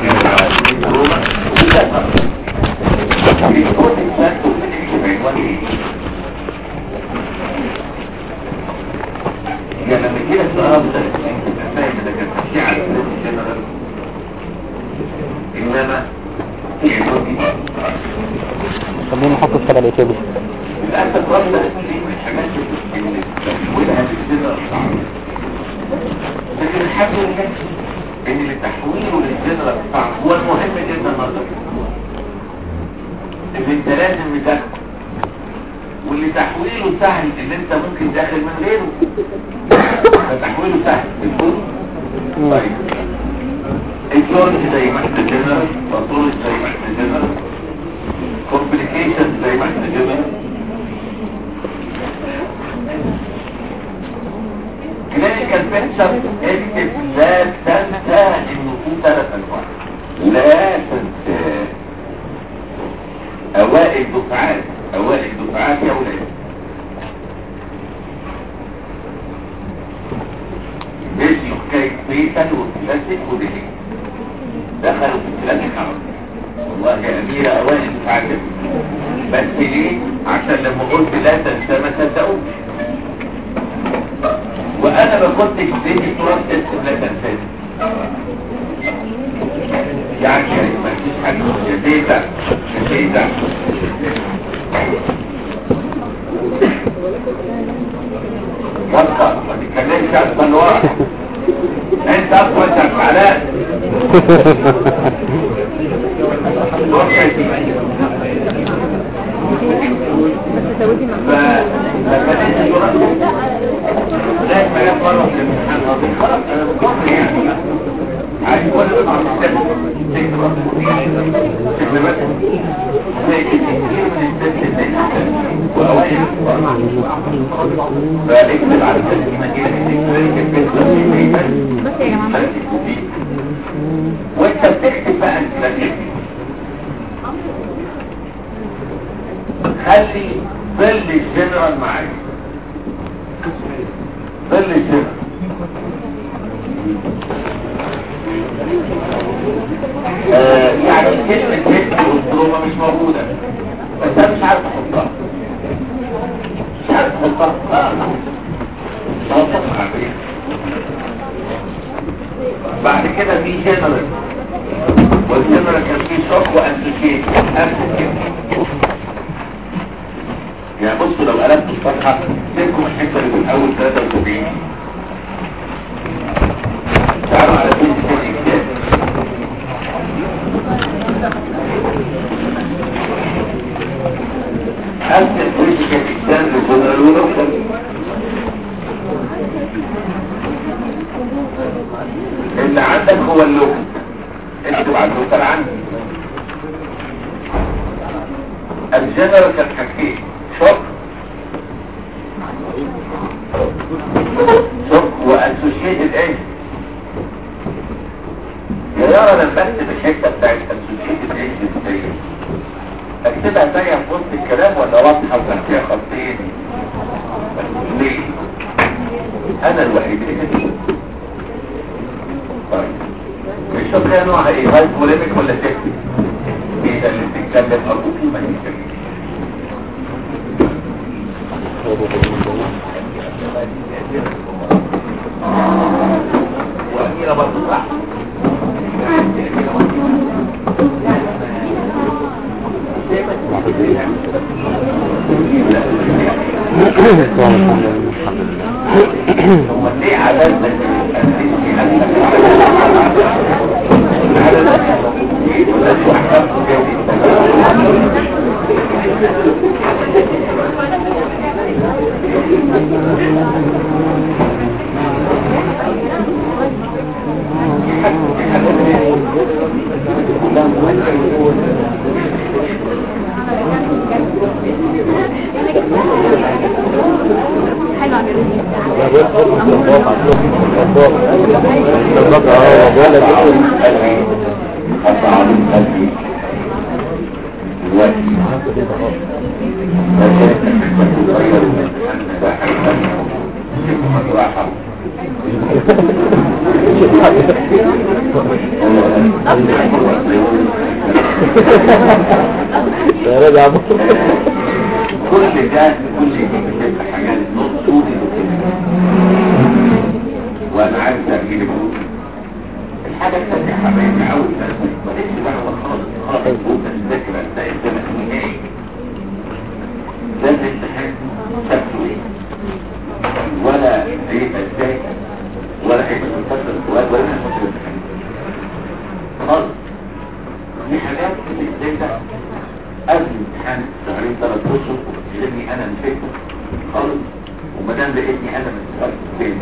يعني لما يجي لك سؤال ده انت تبقى فاهم انك هتمشي على الفلوس جنرال انما يعمل خلينا نحط السنة الإيجابي للأسف ربنا دي من الحاجات اللي تحولها للجنرال صعب لكن الحمد لله ان اللي تحويله للجنرال صعب هو المهم جدا نظري اللي انت لازم تدخل واللي تحويله سهل اللي انت ممكن داخل من غيره فتحويله سهل بتقول طيب الجورج زي ما احنا جنرال باثولوجي زي ما احنا جنرال complications زي ما احنا جنرال كلينيكال بيكتشر اكتب لا تنسى انه في ثلاث انواع لا تنسى اوائل دفعات اوائل دفعات يا ولاد ماشي حكاية بيتا وكلاسيك ودهي دخلوا في الكلاسيك عرض والله يا أميرة أوائل دفعات بس ليه؟ عشان لما قلت لا تنسى ما صدقوش وانا ما كنتش بدي تراث تسلم لا تنسى يعني ما فيش حاجه يا تيتا يا تيتا يلا ما تتكلمش اصلا لورا انت اصلا انت زعلان روح يا سيدي فلما نيجي تراث لغايه ما جت مره في الامتحان النظيف خلاص انا بكفر يعني عايز كل ده مع الستات تكتب تكتب بس زي كتير من الست واوائل فاكتب على الست بس يا جماعة وانت بتكتب بقى الكلاسيك خلي ظل الجنرال معاك ظل الجنرال آه يعني كلمة هيك والدروما مش موجودة بس انا مش عارف احطها مش عارف احطها آه. توقف عارفين بعد كده في جنرال والجنرال كان فيه شوك وانتيكيت انتيكيت يعني بصوا لو قلبت الصفحة سيبكم الحتة اللي من أول 73 تعالوا على بيت الكتاب أكتب بيت الكتاب لجنرال اللي عندك هو اللوك اكتب على اللوكال عندي الجنرال كان حاجتين شوك شوك واسوشيتد ايه يا يارا لما اكتب الحته بتاعت اسوشيتد ايه ازاي اكتبها زي في وسط الكلام ولا واضحه وتحتيها خطين ليه انا الوحيد اللي كتبت طيب الشوك هي نوعها ايه هاي بوليميك ولا تكتب ايه ده اللي بتتكلم ارجوكي ما يتكلمش وأميرة برضو صح ثم ليه عدد يا راجع كل ده كل دي بتبقى حاجات نص طولي وانا عايز اجيب الحاجة الثانية يا حبايبي عاوز ما ليش بقى خالص خالص ممكن تذكر ده الزمن النهائي ده الامتحان شكله ايه ولا هيبقى ازاي ولا هيبقى مفصل السؤال ولا هيبقى مفصل الامتحان خالص دي حاجات ازاي ده قبل امتحان شهرين ثلاث اشهر وبتكلمني انا مش فاكر خالص وما دام لقيتني انا من سؤال فين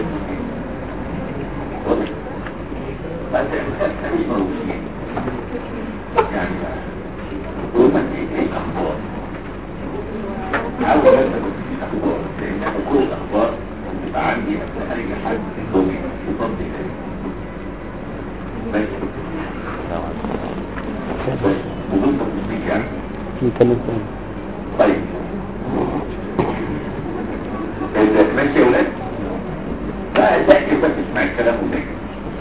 واضح فانت مش موجودين يعني وما ايه اخبار عاوز انت مفيش اخبار لان انا كل الاخبار بتبقى عندي اثناء اي حد في الدنيا في فضل الله بس بس وضد التصديق يعني نتكلم تاني طيب إذا ماشي يا ولاد لا ذاكر بس اسمع الكلام وذاكر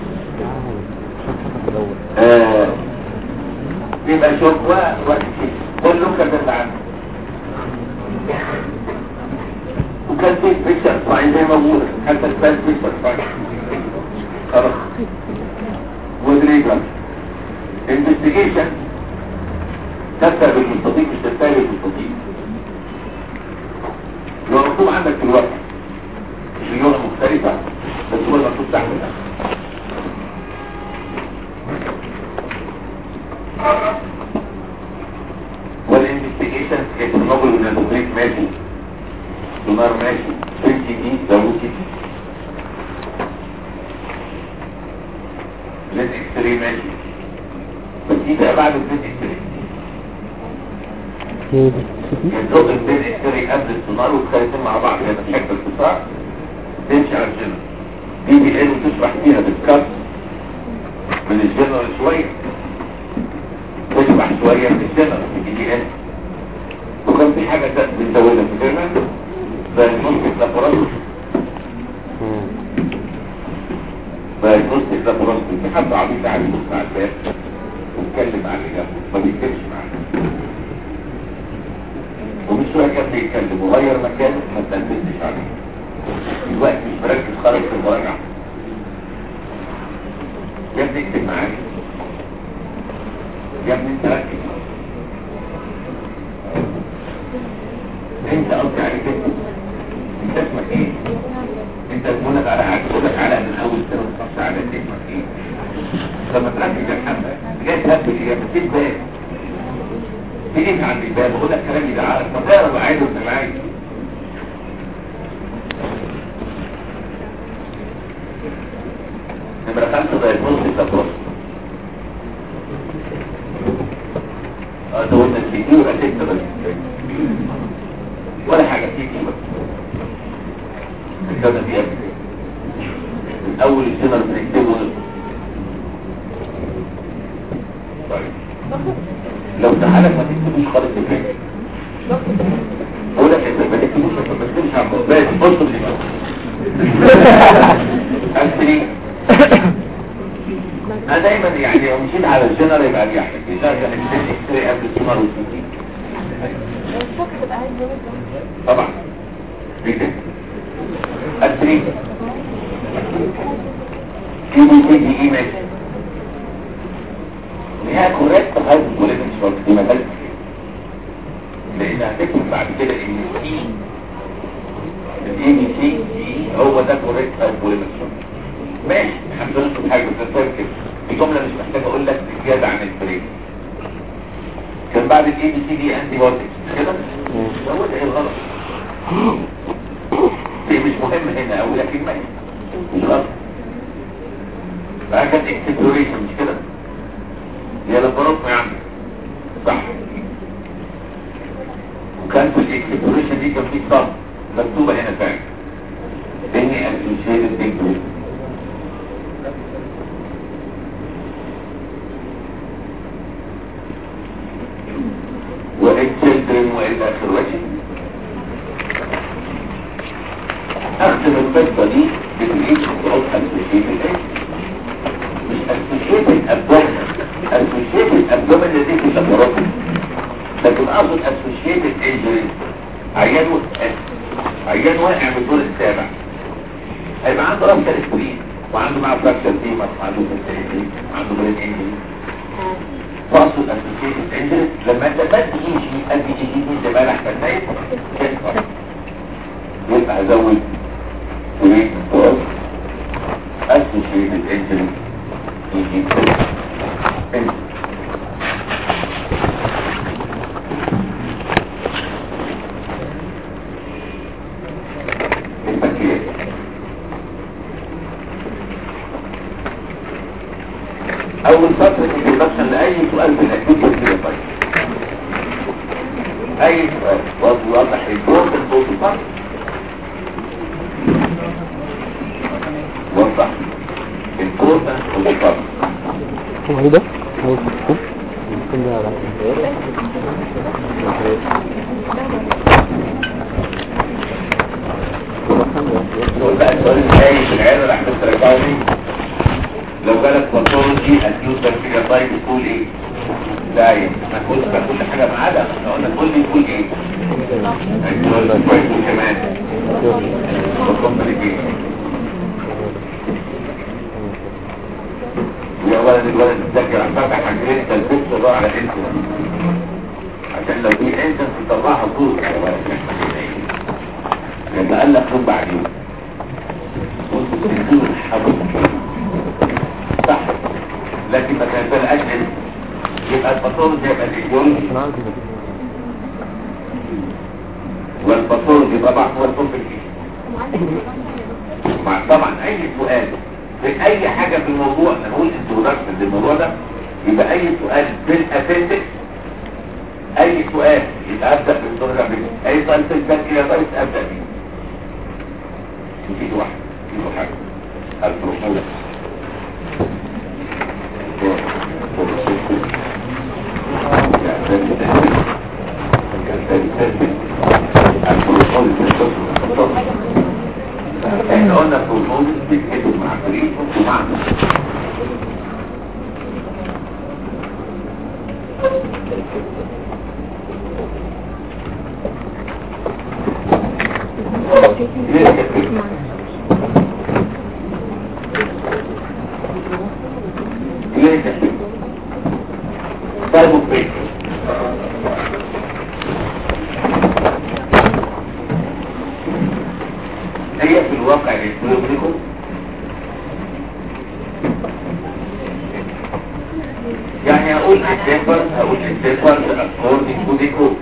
آه، يبقى شوف وقت كله كتب عنه وكان في بيكتشر فاين زي ما بقول حتى الفاس بيكتشر فاين خلاص ودريجر انفستيجيشن تبدأ بالمستطيق مش تنتهي بالمستطيق لو مكتوب عندك في الوقت مش اللغة مختلفة بس هو المكتوب تحت ده والانفستيجيشن التنظر من المدرك ماشي دونار ماشي فرنسي دي داوسي لين اكستري ماشي بس دي بقى بعد الفيت اكستري الزوج الفيت اكستري قبل السونار والخارجين مع بعض هي بتحب القطاع تمشي على الجنرال دي دي ال وتشرح فيها بالكاس من الجنرال شويه تشرح شويه من الجنرال في دي دي ال وكان في حاجه بنزودها في كلمه diagnostic laparoscopy diagnostic laparoscopy في حد عبيط قاعد يبص على الباب ويتكلم مع اللي جنبه ما بيتكلمش معاه ومش شويه كان بيتكلم وغير مكانه ما تلبسش عليه الوقت مش مركز خالص في المراجعه يا ابني اكتب معايا يا ابني انت ركز انت قصدي عليك انت انت اسمك ايه انت اسمك على هقولك على من اول سنه وتخش على انت اسمك ايه لما تركز يا محمد جاي تهبل ايه ما تجيب باب تيجي عند الباب بقول لك كلامي ده عارف ما تعرف عايز انت معايا نمرة خمسة دايجنوستيك ابروش اه ده قلنا الفيديو يبقى ستة بس ولا حاجة تيجي بس الكلمة دي قبل من أول السنة اللي بنكتبه طيب لو تعالى ما تكتبوش خالص الفكرة أقول لك إنت ما تكتبوش ما تكتبوش عن بس بص اللي أنتري أنا دايما يعني لو مشيت على الجنرال يبقى أريح لك إذا كان الإكستري قبل السنة والسنة طبعا بيتك التريد في بيتك دي ايه ماشي ليها كوريكت هايد بوليتك شورت دي مدل لان هتكتب بعد كده ان السي الاي بي سي دي هو ده كوريكت هايد بوليتك شورت ماشي الحمد لله كل حاجه بس كده دي جمله مش محتاج اقول لك زياده عن البريك كان بعد الاي بي سي دي انتي بايوتكس كده هو ده ايه الغلط دي مش مهم هنا او لكن ما مش غلط فكانت اكسبلوريشن مش كده هي لابوراتوري يعني صح وكان في الاكسبلوريشن دي كان في صف مكتوبه هنا فعلا اني اسوشيتد بيج والتشيلدرن والى اخره اختم القصة دي بتعيش خطوات اسوشيتد مش اسوشيتد ابدومينال اسوشيتد ابدومينال دي في اللابوراتوري لكن اقصد اسوشيتد انجري عيان وقع عيان واقع من الدور السابع هيبقى عنده رابطه سكرين وعنده معاه فراكشر ديمر وعنده فراكشر وعنده برين انجري فاصل اسوشيتد انجري لما انت بدي يجي ادي يجي من زمان احمد نايم كده يبقى ازود وليه فاصل associated injury يجي injury البكتيريا اول سطر introduction لاي سؤال في الاكتيفيتي كده طيب اي سؤال واضح important توصفات وضح important توصفات هو ايه ده؟ هو الكتب ممكن ده على نقول بقى السؤال الثاني في العيادة اللي حضرتك ترجعه ليه لو جالك باثولوجي اكيوت بكتيريا تايب تقول ايه؟ لا ايه ما تقولش بقى كل حاجه ما عدا احنا قلنا كل يقول ايه؟ هيقول كويس كمان وكومبليكيشن يا ولد الولد الذكي راح فتح حاجتين انت البوكس ده على انت عشان لو في انت تطلعها صوت يا ولد لما قال لك خد بعدين وانتوا بتدوا الحرب صح لكن ما كانت الاجل يبقى الباثولوجي يبقى الايديولوجي انا عارف كده والباثولوجي طبعا هو الكومبليكيشن مع طبعا اي سؤال في اي حاجة في الموضوع انا بقول انترودكشن للموضوع ده يبقى اي سؤال في الابندكس اي سؤال يبقى ابدا بالانترودكشن اي سؤال في البكتيريا طيب ابدا بيه نسيت واحد نسيت حاجة البروفول احنا قلنا البروفول بيتكتب مع فريق ومع طيب وفين هي في الواقع الكلوبريكو يعني اقول الديفر اقول الديفر according to the code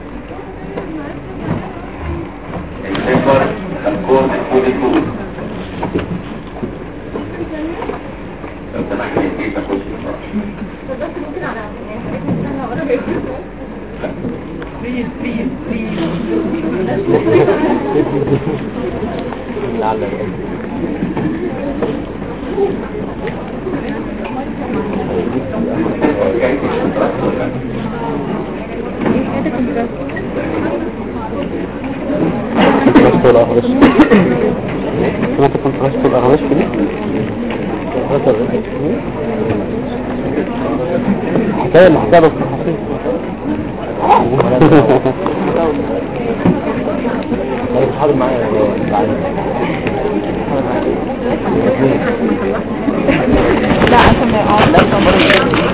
الديفر according to the code لو سمحت لي كيف اخش بسرعه لعل كونتراست الأغرش سمعت كونتراست الأغرش كده؟ حكاية اللي حكاية بس حسين لا يتحاضر معايا لا عشان ما يقعد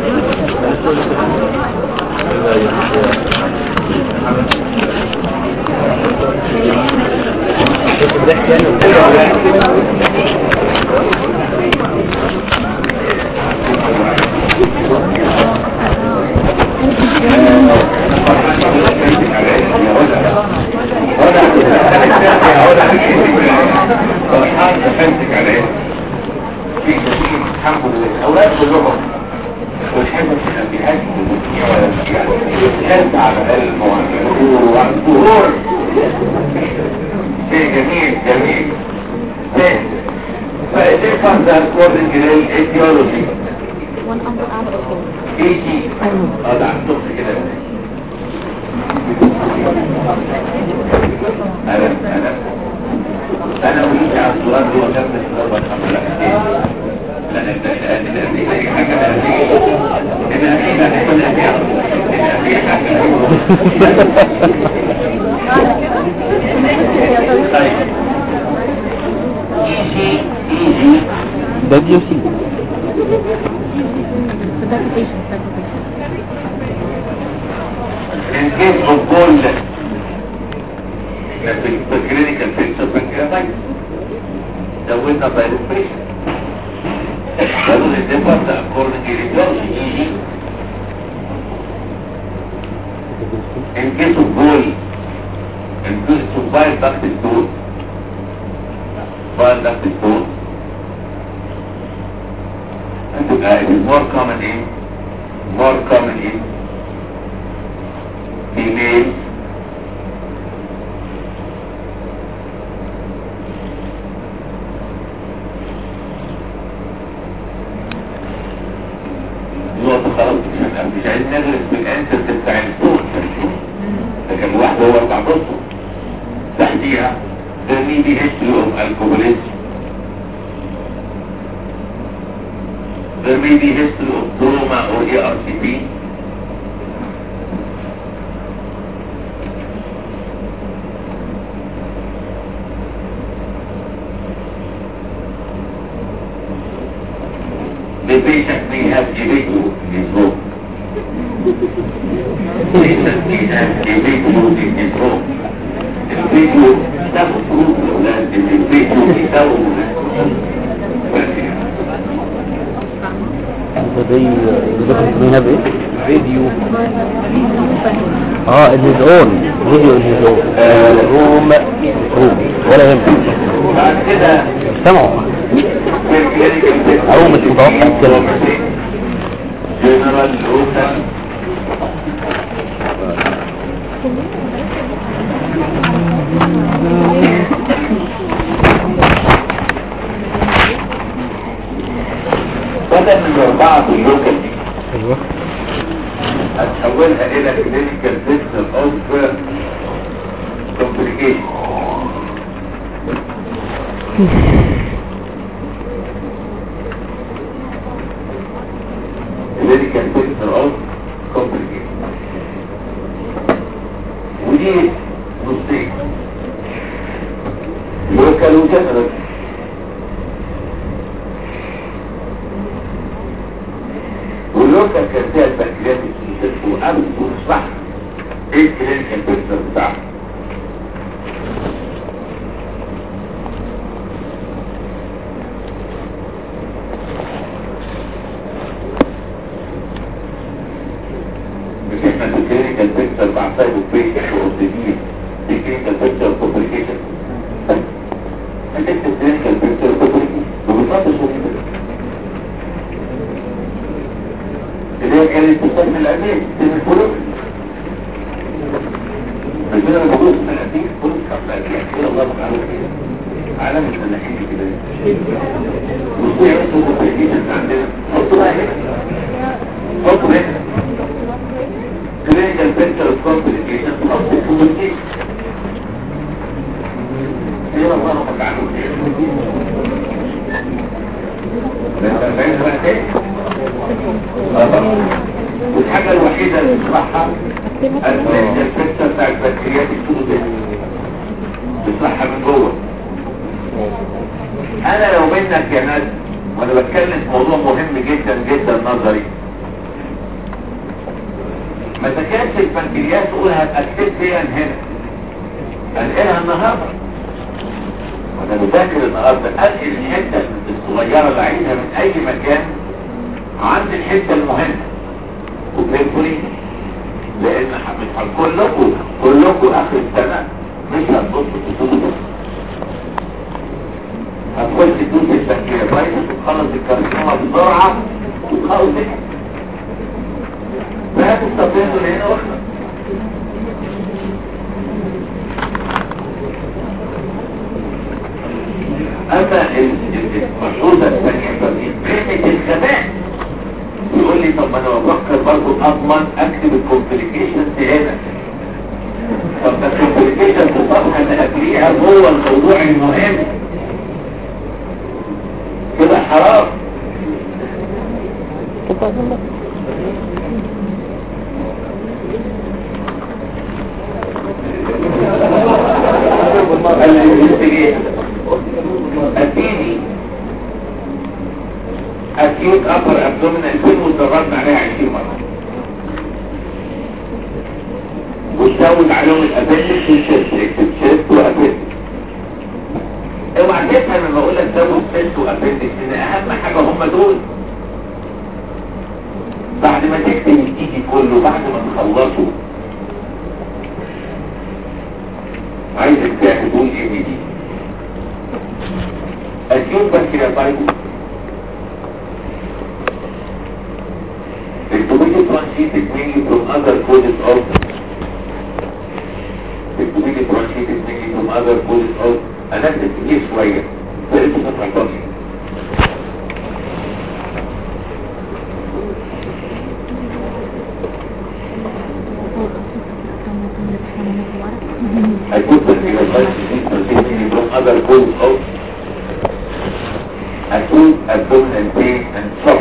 الحمد لله الاولاد كلهم والحمد لله بهذه الكلب على العلم والظهور شيء جميل جميل فإذا كان ذا according to the etiology اي جي هذا عندهم كده انا انا انا اريد على السؤال هو كم السؤال والحمد لله لا لا لا لا لا أي حاجة لا لا لا لا طيب ايجي ايجي ده دي سي in case of gold the clinical picture pancreatitis زودنا by respiration قالوا لي different according to radiology EG in case of gold in case of bile duct stone bile duct stone and uh, it is more common in more common in female نقطة خلاص مش مش عايزين نغرس بالانسر بتاع الصوت لكن الواحد هو اربع بصه تحتيها there may be history of alcoholism there may be history of trauma or ARCP The patient may have a video in his home. patient may have a video in his home. الفيديو ده مفروض لأولاد إن الفيديو يساوي بس يعني. ده دي ده بنسميها بايه فيديو اه ان هيز اون فيديو ان هيز اون روم روم ولا يهمك بعد كده سمعوا في الكلينيكال أو مش متوقع الكلمة. جنرال لوكال بدل من الأربعة في اللوكال دي ايوه هتحولها إلى كلينيكال بيكتشر أوف كومبليكيشن كلينيكال بيكتشر أوف كومبليكيشن ودي نصين لوكال وجنرال واللوكال كان فيها البكتيريا وقبل وصح ايه الكلينيكال بيكتشر بتاعها مش احنا في الكلينيكال بيكتشر مع سايبو بيشن واوبزيدين دي كلينيكال بيكتشر كومبليكيشن هتكتب كلينيكال بيكتشر كومبليكيشن وبالفضل شو كده اللي هي كانت تسمى الأمين من الفلوس فكده لما بقول اسم الأمين فلوس خمسة أمين كده الله تعالى كده عالم الفلاحين كده وصوية بس الكومبليكيشن عندنا حطوا بقى هنا حطوا هنا clinical picture of complication of the communication هي الله رب العالمين ده فاهم بقى تاني والحاجة الوحيدة اللي بصراحة الكلينيكال picture بتاع البكتيريات السوداء بصراحة من جوه انا لو منك يا ناس وانا بتكلم في موضوع مهم جدا جدا نظري ما تكادش البنكرياس تقول هتأكد فيها هنا انقلها النهاردة وانا بذاكر النهاردة انقل الحتة الصغيرة اللي عايزها من اي مكان عند الحتة المهمة وبينفولي لان مش كلكم كلكم اخر السنة مش هتبصوا تصدقوا هتخش تدوس البنكرياس وتخلص الكارسينوما بسرعة وتخلص فهات التطبيق اللي هنا واخده اما المشروطة الثانية فقيمة الخباء يقول لي طب ما انا بفكر برضه اضمن اكتب الكومبليكيشنز هنا طب ده الكومبليكيشنز في الصفحة اللي قبليها جوه الموضوع المهم كده حرام الانفستيجيشن اديني اكيوت ابر ابدومينال بين واتدربنا عليها 20 مره وتزود عليهم الابندكس والشيست اكتب شيست وابندكس اوعى تفهم لما اقول لك زود شيست وابندكس ان اهم حاجه هم دول بعد ما تكتب التيجي كله بعد ما تخلصوا عايزك تقول ايه دي acute pancreatitis The tuberculosis bronchitis mainly from other causes of the tuberculosis bronchitis mainly from other causes of أنا كتير شوية فلسه تتعطاني acute pancreatitis is mainly from other causes of acute abdominal pain and shock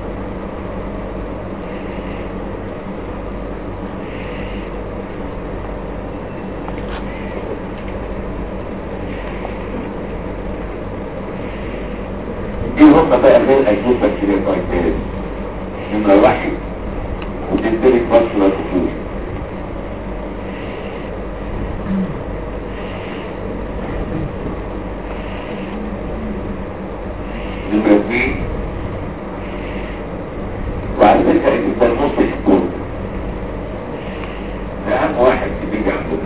دي هم بقى غير اكيد بكتيريا كويس نمرة واحد وتنتلك بصرة الكفور نمرة اثنين وعلى فكرة انت نص الكون ده اهم واحد بيجي عندنا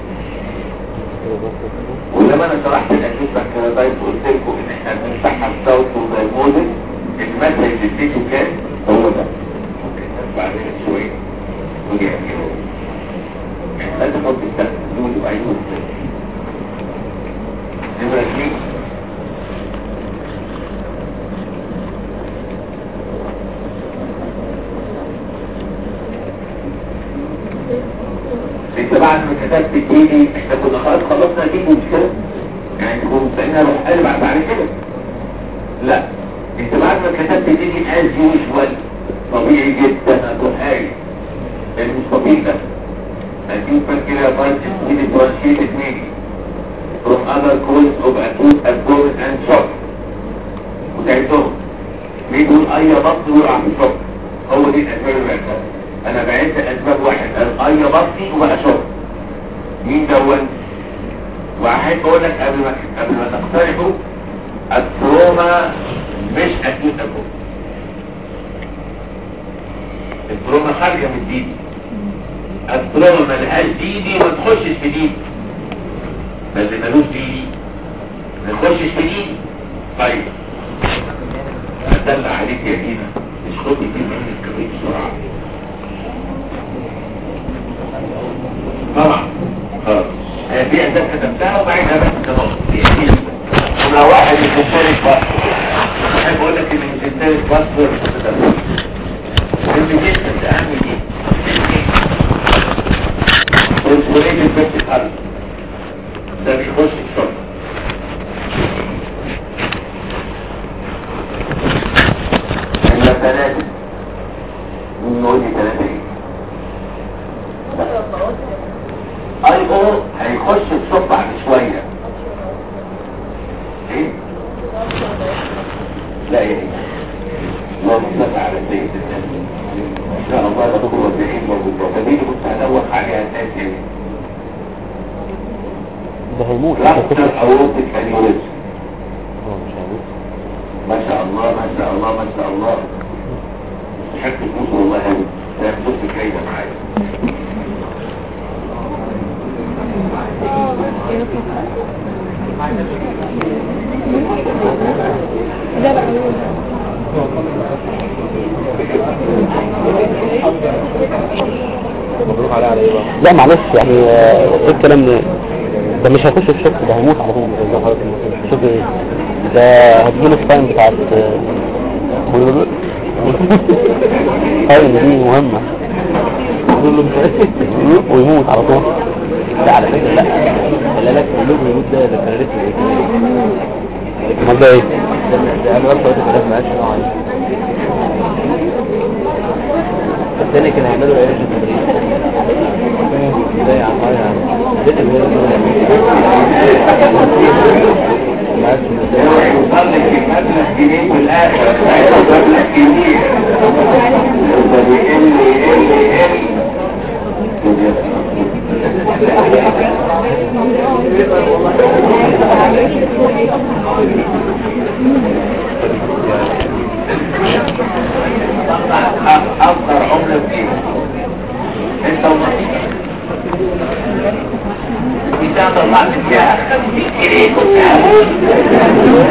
ولما انا شرحت الاكيد بكتيريا قلت لكم ان احنا بنفتحها الصوت والموزن المثل اللي اديته كان هو ده ممكن بعدين شويه ودي يعني لازم احط التخزون وعيون نمرة اثنين انت بعد ما كتبت تيجي احنا كنا خلاص خلصنا تيجي مش كده يعني كنا مستنيين اروح قلب بعد كده لا انت بعد ما كتبت تيجي از يوجوال طبيعي جدا هتروح قايل المستطيل ده acute pancreatitis with differentiated meaning from other causes of acute abdomen and shock وتعدهم بيقول اي بطن وقع في الشوك هو دي الاسباب اللي انا بعت اسباب واحد اي بطني وبقى شوك مين دون واحد بقول لك قبل ما قبل ما تقترحوا التروما مش اكيد ابوه التروما خارجه من ديدي التروما ملهاش ديدي وما تخشش في ديدي ده اللي ملوش ديدي ما يخشش في ديدي طيب ادل عليك يا دينا مش خد دي من الكبريت بسرعه طبعا خلاص هي دي اهداف كتبتها وبعدها بس خلاص دي دي ولو واحد يشترك بس احب اقول لك ان يشترك بس مهم جدا اهم دي والسوليد البيت الارض ده بيخش الشرط الا ثلاثة مين يقول لي ثلاثة ايه اي او هيخش الصوت بعد شوية ايه لا ايه اللهم صل على سيد الناس ان شاء الله ده دكتور وزيرين موجود فدي كنت هدوخ عليها الناس يعني ده هيموت رابطة اورطة انيوريزم هو مش هيموت ما شاء الله ما شاء الله ما شاء الله حكت فلوس والله هاوي ده فلوس كايدة معايا ده بقى مبروك عليه على ايه بقى لا معلش يعني آه، ايه الكلام ده ده مش هيخش في شك ده هيموت على طول زي حضرتك المفروض. شوف ايه ده هتجيله الساين بتاعت ساين دي مهمة ويموت على طول لا على فكرة لا لا لا اللوجو يموت ده ده كان ريتم امال ده ايه؟ ده انا برضه كنت معاش الثاني كان هيعملوا ايه في التدريب ازاي يا عمار يا عم ليه هو يوصل لك المبلغ جنيه في الاخر هيبقى مبلغ كبير ده بيقل يقل يقل أفضل عملة فيها انت ونصيبك إذا طلعت فيها 50 جنيه كنت هموت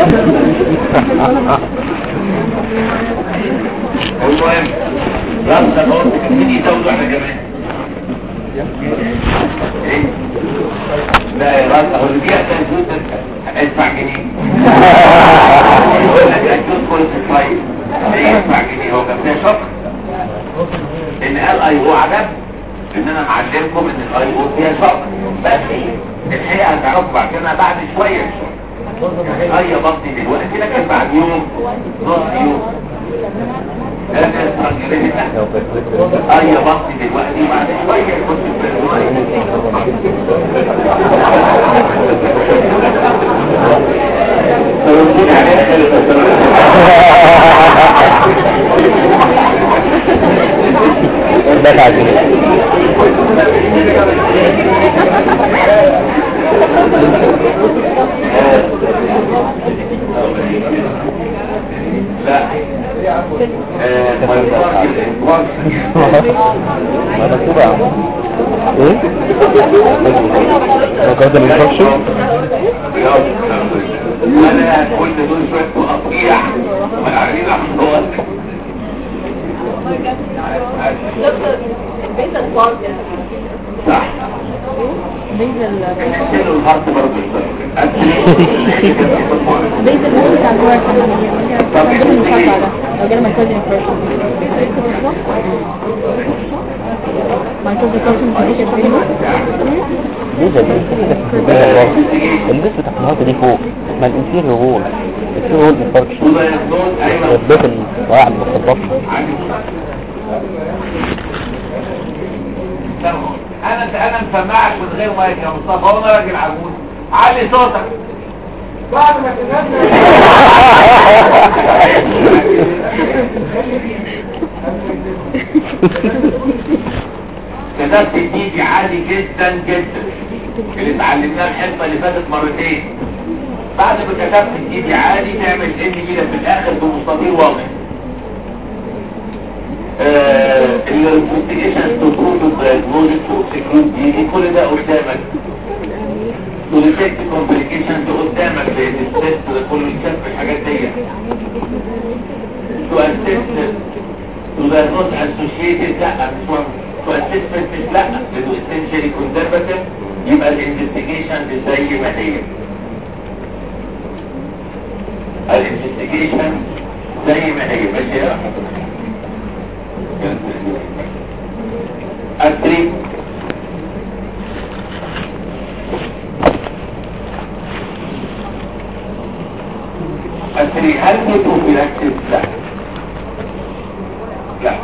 المهم رمز الأرض مين يزود واحدة كمان إيه؟ لا يا راس أهو اللي بيحصل الجوز ادفع جنيه يقول لك الجوز كل سبلاي ليه يدفع جنيه هو كان فيها شكر ان قال اي او عجب ان انا معلمكم ان الاي او فيها شكر بس الحقيقه هتعرفوا بعد كده بعد شويه شويه اي بطني دلوقتي لكن بعد يوم نص يوم انا استرجلت اي بطني دلوقتي بعد شويه كنت في الروايه عليها دفع جنيه لا آه، ما ينفعش الإنفاق. ما مكتوب يا عم ايه؟ ركض الانفكشن انا قلت دول شويه تقطيع ما عارفين احمد صح بيزل نشيلوا الهارت برضه بيزل هو بتاع الورق طب ايه المشاكل ده لو جالي مايكوزين فريشن مايكوزين فريشن مش ليه ده البيت بتاع الهارت دي فوق ما الانفيريور وول الانفيريور وول انفكشن ايوه البيت الواقع المخطط انا انا مسمعك من غير مايك يا مصطفى وانا راجل عجوز علي صوتك بعد ما كتبت الديجي عادي جدا جدا اللي اتعلمناه الحصه اللي فاتت مرتين بعد ما كتبت الديجي عادي تعمل ان كده في الاخر بمستطيل واضح الانفستيجيشن تو بروف الدايجنوزيس تو اكسكلود دي كل ده قدامك تو ديتكت كومبليكيشنز قدامك لان التست ده كله يتشاف في الحاجات دي تو اسيست تو دايجنوز اسوشيتد لا مش مهم تو اسيستمنت مش لا لانه اسينشالي كونزرفاتيف يبقى الانفستيجيشن زي ما هي الانفستيجيشن زي ما هي ماشي يا التريك التريك هل في بروفيلاكسيس لا لا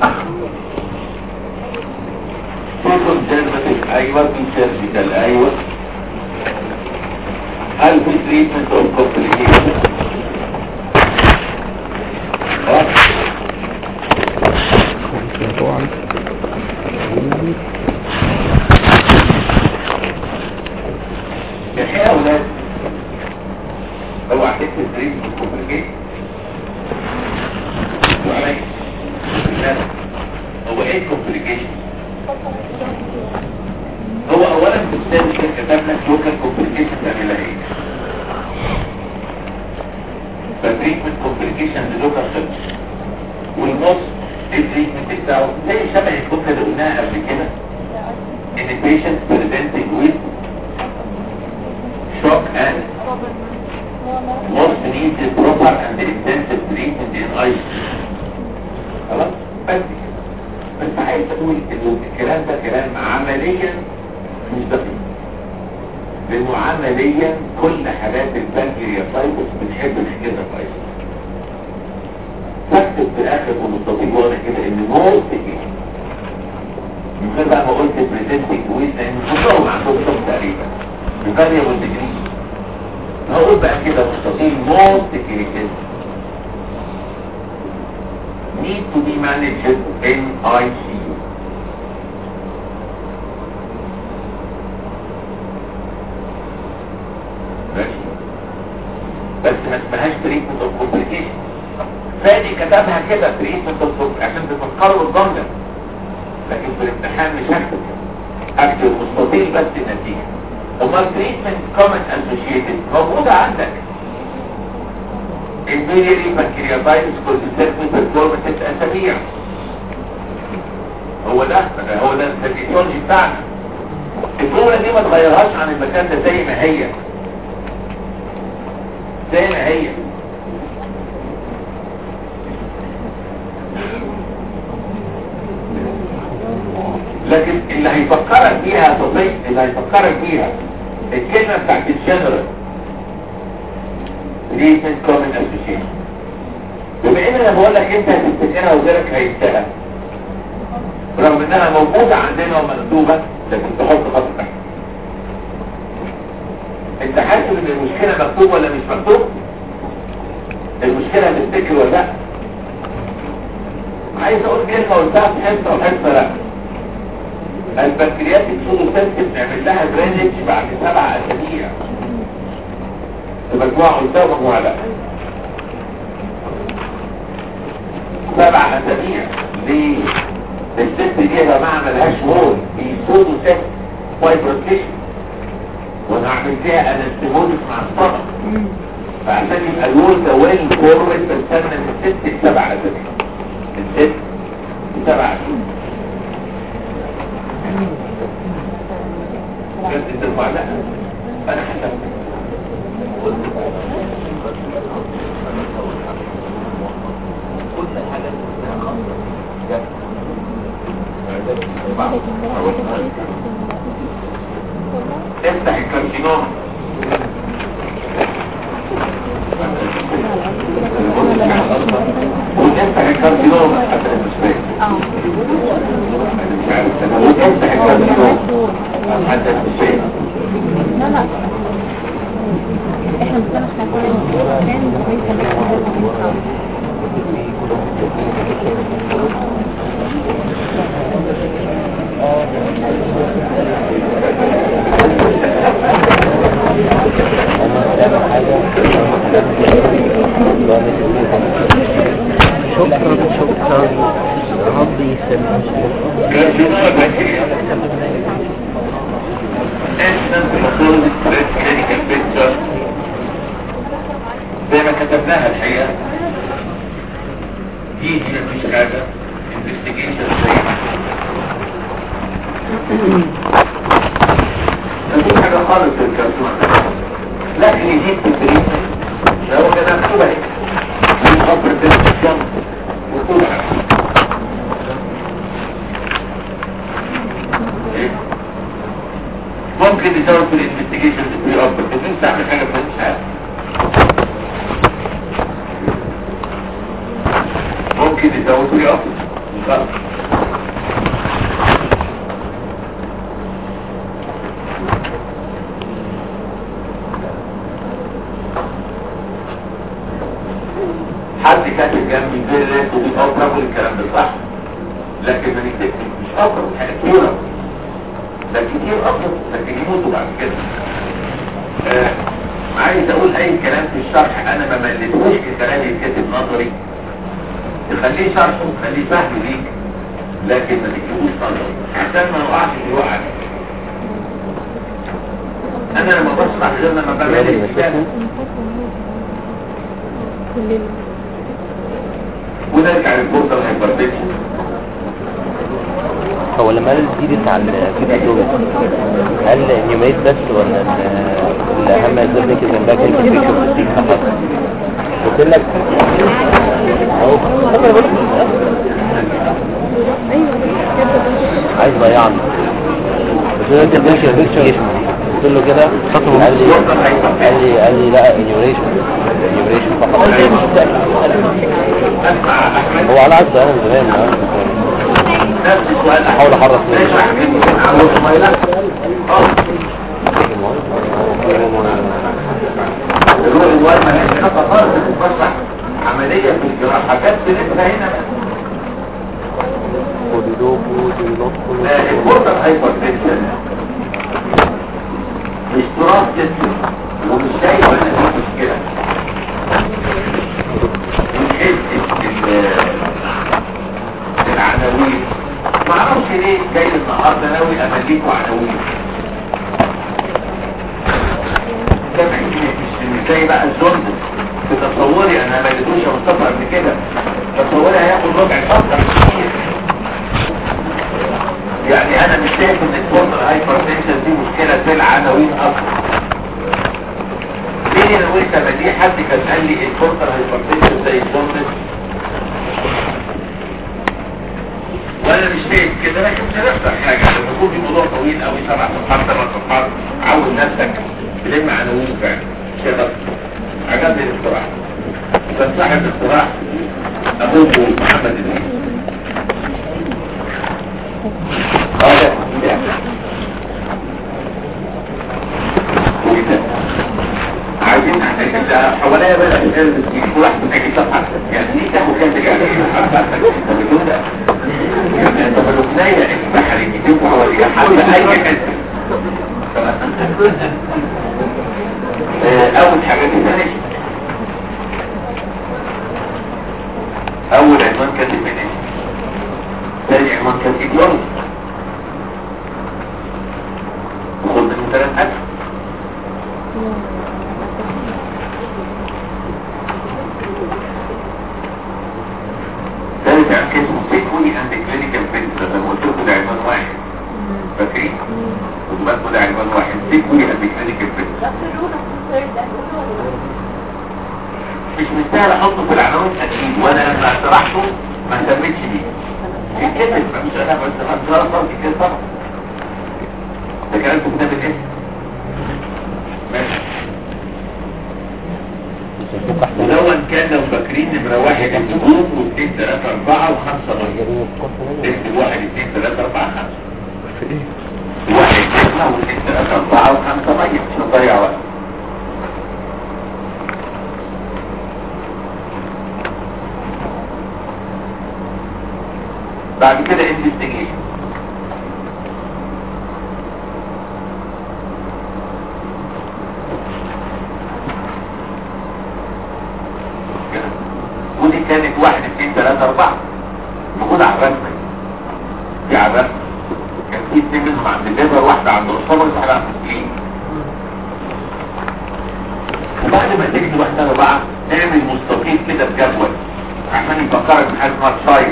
في كونسرفاتيف ايوه في سيرجيكال ايوه هل في تريتمنت اوف كومبليكيشن الحقيقة يا أولاد لو عدت التريد كومبليكيت وعلي الناس هو ايه الكومبليكيشن هو اولا في السادس كتب لك لوكال كومبليكيشن تعملها ايه فتريتمنت كومبليكيشن للوكال خلص والنص التريتمنت بتاعه زي شبه الجمله اللي قلناها قبل كده ان البيشنت presenting with shock and most needs proper and intensive treatment in ICU خلاص بس بس عايز اقول انه الكلام ده كلام عمليا مش دقيق لانه عمليا كل حالات البنكرياتايتس بتحب الحاجات كويس فاكتب في الاخر بمستطيل واضح كده ان most من غير بقى ما قلت بريزنتنج ويز لان كلهم عندهم شغل تقريبا بفاريبل ديجري هقول بقى كده مستطيل most cases need to be managed in ICU ماشي بس ما اسمهاش تريتمنت اوف كومبليكيشن فادي كتبها كده تريتمنت اوف عشان تفكروا الجمله لكن في الامتحان مش هكتب اكتب مستطيل بس النتيجه امال تريتمنت كومن اسوشيتد موجوده عندك البيليري بانكرياتايتس كوليستيرمي بيرفورمنس اسابيع هو ده هو ده الفيزيولوجي بتاعنا الجمله دي ما تغيرهاش عن المكان ده زي ما هي زي ما هي لكن اللي هيفكرك بيها صديق اللي هيفكرك بيها الكلمة بتاعت الجنرال ريسنت كومن اسوشيشن بما ان انا بقول لك انت هتفتكرها وغيرك هينساها رغم انها موجودة عندنا ومكتوبة لكن تحط خط تحت انت حاسس ان المشكلة مكتوب ولا مش مكتوب المشكلة تفتكر ولا لا عايز اقول كلمة قلتها في حصة وحصة لا البكتيريات السودو سيستم نعمل لها درينج بعد سبع اسابيع مجموعة قلتها ومجموعة لا سبع اسابيع ليه؟ الست دي يا جماعة ملهاش وول دي سودو سيستم فايبروتيشن وانا هعمل فيها انستيموليك مع الصدى فعشان يبقى الوول ده ويل فورورد بستنى من الست لسبع اسابيع الست لسبع اسابيع بس ترفع لا انا حسبت افتح الكارسينوم وتفتح الكارسينوم حتى المستشفى مش عارف انا وتفتح الكارسينوم حتى المستشفى لا لا احنا بنستنى احنا كان كويس شكرا شكرا ربي يسلمك كارسينوم بكتيريا Instant pathologic stress clinical picture زي ما كتبناها الحقيقة دي دي مفيش حاجة investigation زي ما مفيش حاجة خالص في الكرتون لكن يجيب في التريتمنت لو كان مكتوبة هيك من خبر تنسيون مكتوبة إيه؟ ممكن يزود في الانفستيجيشن في اب بس انت تعمل حاجه في الحياه ممكن يزود في اب حد كاتب جنبي غير الناس وبيتقرب الكلام ده صح لكن ما نكتبش مش اقرب حاجه كوره ده كتير افضل لكن يموتوا بعد كده آه عايز اقول اي كلام في الشرح انا ما مليتهوش الكلام يتكتب نظري تخليه شرح وتخليه فهم ليك لكن ما تكتبوش نظري عشان ما نقعش في الوقعه دي. انا لما بشرح غير لما بملي الكتاب ونرجع للبورتال هايبرتنشن هو لما قال الجديد بتاع الفيديو هل نيوميت بس ولا ال- الاهم ازاي كده زي باك الفيكشن دي فقط قلت لك اهو فاكر بقول لك عايز ضيعني بس هو انت بتمشي الفيكشن قلت له كده قال لي قال لي قال لي لا انيوريشن انيوريشن فقط اسمع احمد هو على عكس انا من زمان نفس السؤال أحاول أحرص منه. ماشي واحد منكم عملوا موبايلات اه الروح الوالد ما هيش خطأ خالص في المصلح عملية في الجراحة جت بنسبة هنا بس البورتال هايبرتنشن مش تراث جسم ومش شايف ان في مشكلة من حيث ال- العناوين ما اعرفش ليه جاي النهارده ناوي امليكوا عناوين سامع مش مش زي بقى الزند في تصوري انا ما لقيتوش يا مصطفى قبل كده تصوري هياخد ربع سطر كتير يعني انا مش شايف ان الكونتر هايبرتنشن دي مشكله في العناوين اصلا ليه انا قلت لما دي حد كان قال لي الكونتر هايبرتنشن زي الزند وانا مش شايف كده لكن مش هنخسر حاجه لما يكون في موضوع طويل قوي سبع صفحات ثمان صفحات عود نفسك تلم عناوين فعلا مش هنخسر عجبني الاقتراح كان صاحب الاقتراح ابوه محمد الدين هذا وده عايزين ده حواليا بقى كل واحد بتاعي صفحه يعني دي تاخد كام يعني يعني انت بلوكناية البحر يجيب حواليها حول اي حته آه، اول حاجه دي فينيش اول عنوان كان فينيش ثاني عنوان كان ايديولوجي خد من ثلاث ألف ثالث عن اسمه سيكولي اند كلينيكال فيتس لما قلت لكم ده عنوان واحد فاكرين؟ خدوا بالكم ده عنوان واحد سيكولي اند كلينيكال فيتس مش مستاهل احطه في العناوين اكيد وانا لما شرحته ما سميتش بيه الكتب مش انا بس انا صرت كده طبعا ده كلام في كتاب الاسم ماشي ولو كان لو فاكرين نمرة واحد الجروب واثنين ثلاثة أربعة وخمسة مية اكتب واحد اثنين ثلاثة أربعة خمسة واحد اثنين واثنين ثلاثة أربعة وخمسة مية مش هنضيع وقت بعد كده investigation كده. ودي كانت واحد اثنين ثلاثة أربعة موجودة على الرسمة دي على الرسمة كان في اثنين منهم عند الليبر واحدة عند الصبر واحدة عند السليم وبعد ما تكتب واحدة أربعة نعمل مستطيل كده بجدول عشان يفكرك بحاجة اسمها تشايل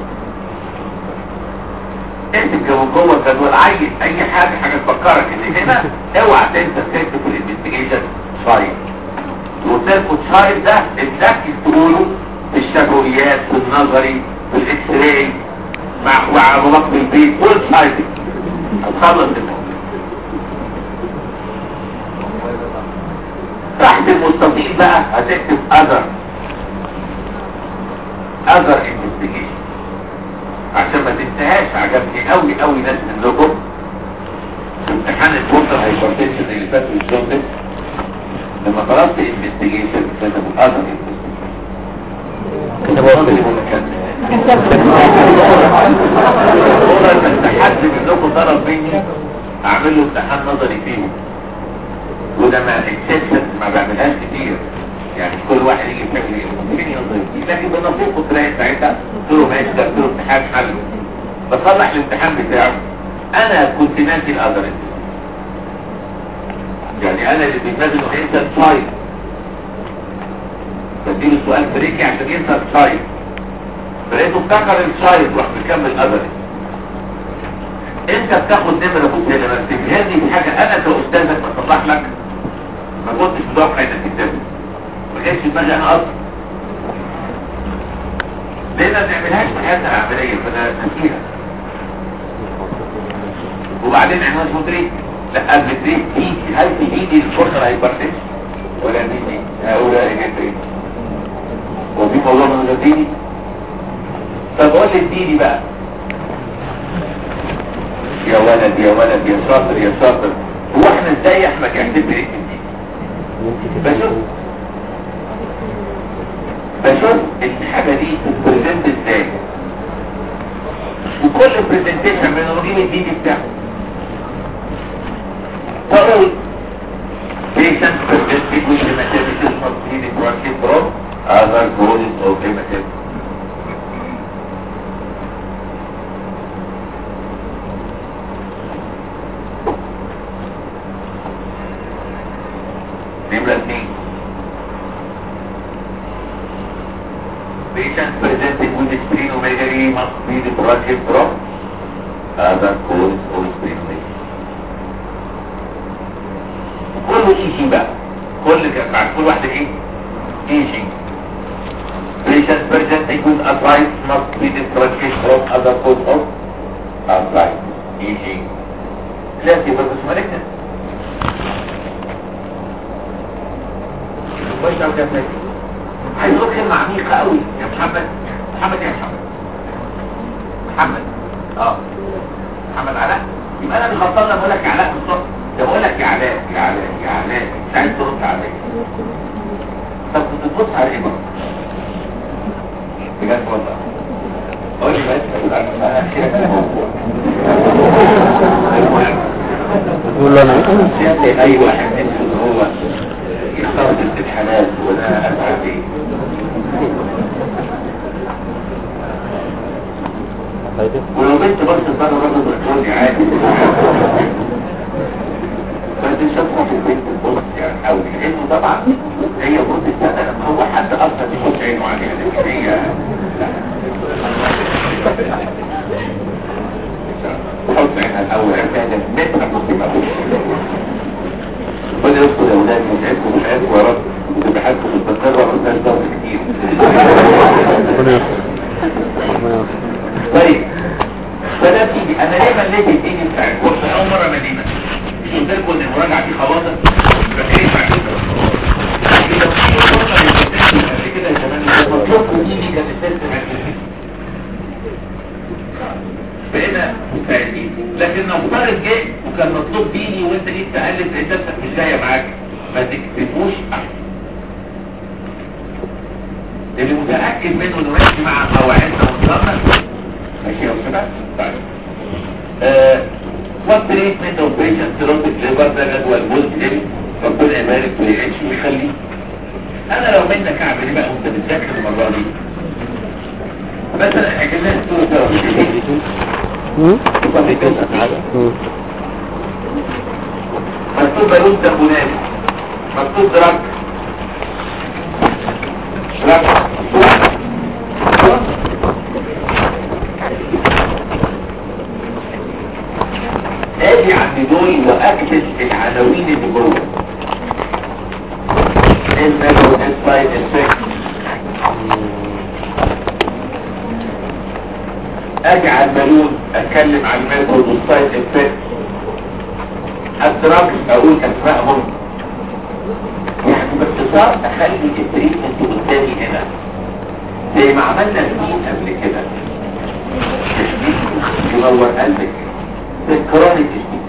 اكتب جوه جوه الجدول عين اي حاجة حاجة تفكرك ان هنا اوعى تنسى تكتب في الانفستيجيشن تشايل وتاخد شايل ده اتذكر تقوله في الشفويات في النظري في الاكس راي مع مع مراقب البيت كل شايل هتخلص الموضوع تحت المستطيل بقى هتكتب other other investigation عشان ما تنتهاش عجبني قوي قوي ناس منكم في امتحان البورتر هايبرتنشن اللي فات والجوندس لما طلبت انفستيجيشن كتبوا اذر انفستيجيشن حد منكم طلب مني اعمل له امتحان نظري فيهم وده ما اكسبشن ما بعملهاش كتير يعني كل واحد يجي يعمل ايه ممكن ينظر فيه لكن بنصيبه تلاقي ساعتها قلت له ماشي ده قلت له امتحان حل بصلح الامتحان بتاعه انا كنت ناسي الادرس يعني انا اللي بيتنازل انه ينسى التايم بديله سؤال فريكي عشان ينسى التايم فلقيته افتكر التايم راح مكمل ادرس انت بتاخد نمرة بص لما تجهز لي في حاجة انا كاستاذك بصلح لك ما كنتش متوقع انك تكتبه ما كانش في دماغي انا اصلا ليه ما بنعملهاش في حياتنا العملية فانا نسيها وبعدين عنوان اسمه تريد لا البتريد دي هل في ايدي الفرصة هيبرتش ولا دي هؤلاء ايه هو في موضوع من غير ديني طب قول لي الديني بقى يا ولد يا ولد يا شاطر يا شاطر هو احنا ازاي احنا كاتبين ايه بشوف بشوف الحاجة دي بريزنت ازاي وكل بريزنتيشن من نجيب الفيديو بتاعه فأقول patient presented with hematemesis of bleeding bronchial from other causes of hematemesis. نمرة اثنين Patient presented with splenomegaly must be the bronchial from other causes of splenomegaly. كله ايجي بقى كل ك- بعد كل واحدة ايه ايجي patient presenting with arthritis must be differentiated from other cause of arthritis ايجي لا تبقى بس مالكنا خش او كمل عايز اقول كلمة عميقة قوي يا محمد محمد يا محمد محمد اه محمد علاء يبقى انا اللي غلطان لما اقول لك يا علاء بالظبط ده بقول لك يا علاء يا علاء يا علاء انت عايز ترد عليا طب كنت تبص على ايه بقى بجد والله قول لي بس انا اخيرك في الموضوع المهم تقول له انا سيادة اي واحد نفسه ان هو يختار بنت الحلال ولا اسعد ايه ولو بنت بس بره راجل بتقولي عادي بس شافها في البنت البص يعني او لانه طبعا هي بص السنة لما هو حد اصلا يحط عينه عليها لكن هي حط عينها الاول عشان متر بصي ما بص ربنا يستر يا ولاد ويسعدكم ويسعدكم يا رب وتبقى حالكم مستقرة وما فيهاش ضغط كتير ربنا يستر ربنا يستر طيب فده تيجي انا ليه مليت الدين بتاع الكورس اول مره مدينه مش قلت لكم ان المراجعه دي خلاصه فايه بعد كده لو في فرصه للتسليم قبل كده زمان مطلوب دي اللي كانت السيستم بقينا مستعدين لكن لو فرق جه وكان مطلوب ديني وانت جيت تالف رسالتك مش جايه معاك ما تكتبوش احسن اللي متاكد منه انه ماشي مع قواعدنا ونظامنا ماشي يا شباب طيب وات تريتمنت اوف بيشنت سيروتيك ليفر ده جدول ملتزم ربنا يبارك ويعيش ويخليه انا لو منك اعمل ايه بقى وانت بتذاكر المره دي مثلا اجلنا الصوره مكتوب بالون تابونات مكتوب دراك دراك اجي عند دول واكتب العناوين اللي جوه الميجو سايد افكت اجي على البالون اتكلم عن الميجو سايد افكت الدراجز اقول اسمائهم يعني باختصار اخلي التريتمنت قدامي هنا زي ما عملنا الاثنين قبل كده تشبيه ينور قلبك الكرونيك تشبيه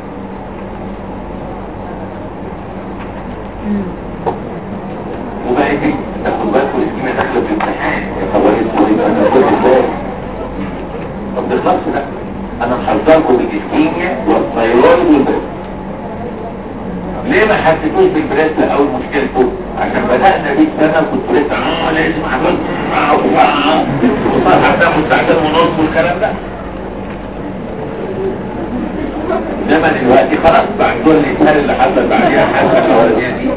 وبقى دي تاخد بالك والاسكيمة داخله في امتحان يا خوارج طويلة انا كنت ازاي طب بالخلص لا انا محذركم بالاسكيميا والثيرويد والبرد ليه ما حسيتوش بالبريس اول مشكلته عشان بدأنا بيه سنة كنت لسه اه لازم اعمل وصار حتى مستعجل ونص والكلام ده انما دلوقتي خلاص بعد كل الانسان اللي حصل بعديها حتى الاولانيه دي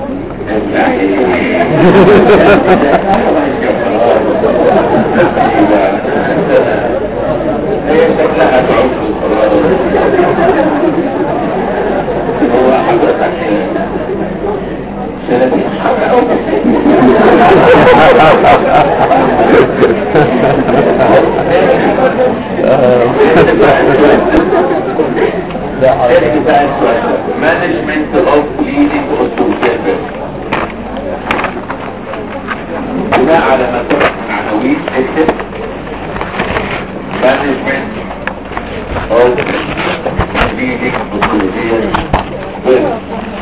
هي شكلها تعود في القرار هو حضرتك سلامين حاجة أو Management of bleeding osteoarthritis بناء على ما سبق من عناوين اكتب Management of bleeding وكوليجيا بيرن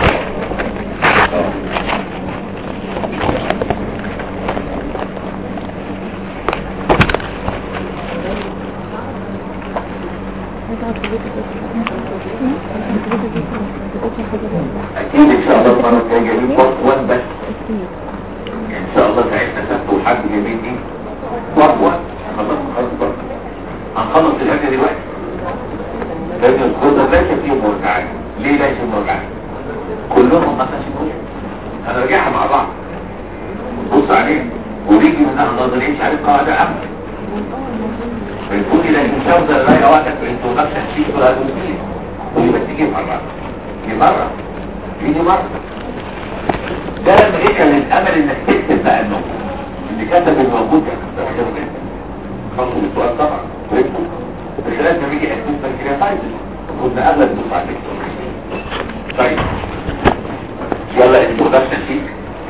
اكيد ان شاء الله المره الجايه جايبين بارت 1 بس ان شاء الله ساعتنا سبت وحد جايبين ايه بارت 1 خلاص خلاص بارت هنخلص الحاجه دلوقتي لازم الخطه ليس فيهم مرجعات ليه ليس مرجعات كلهم ما كانش مرجع هنرجعها مع بعض بص عليه ونيجي منها نظريه مش عارف قاعده عامه بنقول الى ان ده لا وقتك في انترودكشن شيت ولا تمثيل ودي بس تيجي مره دي مره دي دي مره ده لما ايه كان الامل انك تكتب بقى النوم اللي كتب الموجود ده ده حاجه مهمه خلصوا السؤال طبعا ويكتب بس لازم يجي اسمه بنكرياتايتس كنا اغلب الدفعه تكتب طيب يلا انترودكشن شيت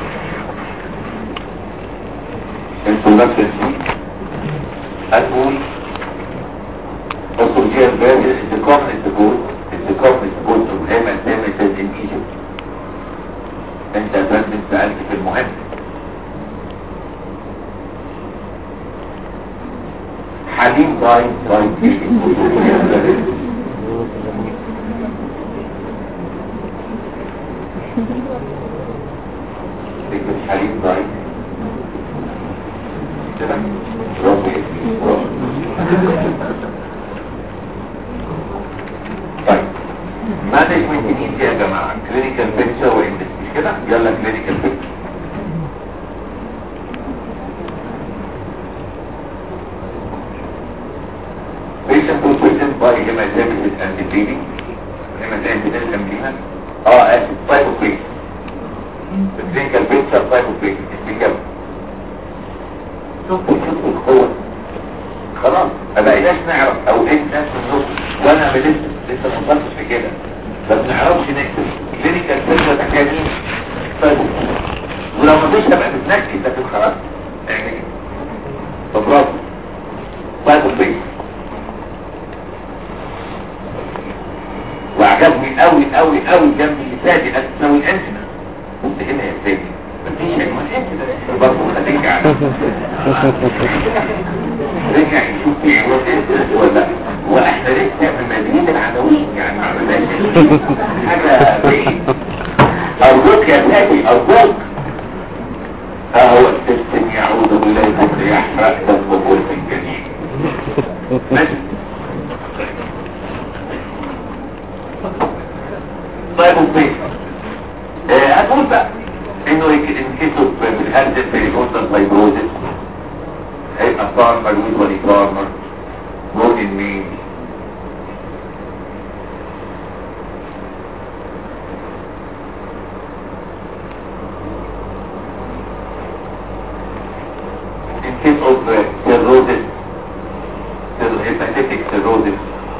انترودكشن شيت هنقول Ostrogian bird is the commonest food, is the commonest food of him and limited in Egypt. انت فندم سألت في المهم حليم ضايم ضايم تكتب حليم ضايم كده برافو يا سيدي، برافو. طيب مانجمنت نيدز يا جماعه كلينيكال بيكتشر واندكس مش كده يلا كلينيكال بيكتشر patient who present by hematosis and bleeding hematosis and bleeding اه اسف type of patient the clinical picture type of patient استجابة شوفوا شوفوا القوة خلاص ما بقيناش نعرف او ايه ناس من النص وانا لسه لسه ما وصلتش في كده ما بنعرفش نكتب كلينيكال بيكتشر ده كان مين طيب ولو ما فيش تبقى بتنكد لكن خلاص يعني فبرافو طيب البيت وعجبني قوي قوي قوي جنب اللساني تساوي الانتنا قلت هنا يا سيدي مفيش يا جماعه انتنا برضه خليك يعني رجع يشوف ايه هو الانتنا ولا واحنا لسه في مدينه العناوين يعني ما عملناش حاجه بعيد ارجوك يا سيدي ارجوك اهو السيستم يعود بالله كنت يحرق دم بولت الجنين ماشي طيب وفين هتقول بقى انه انكسب بالهرجة بريكوستال فايبروزس هيبقى فارمر ويزولي فارمر مورجن مين in case of uh, cirrhosis, cir- hepatic cirrhosis,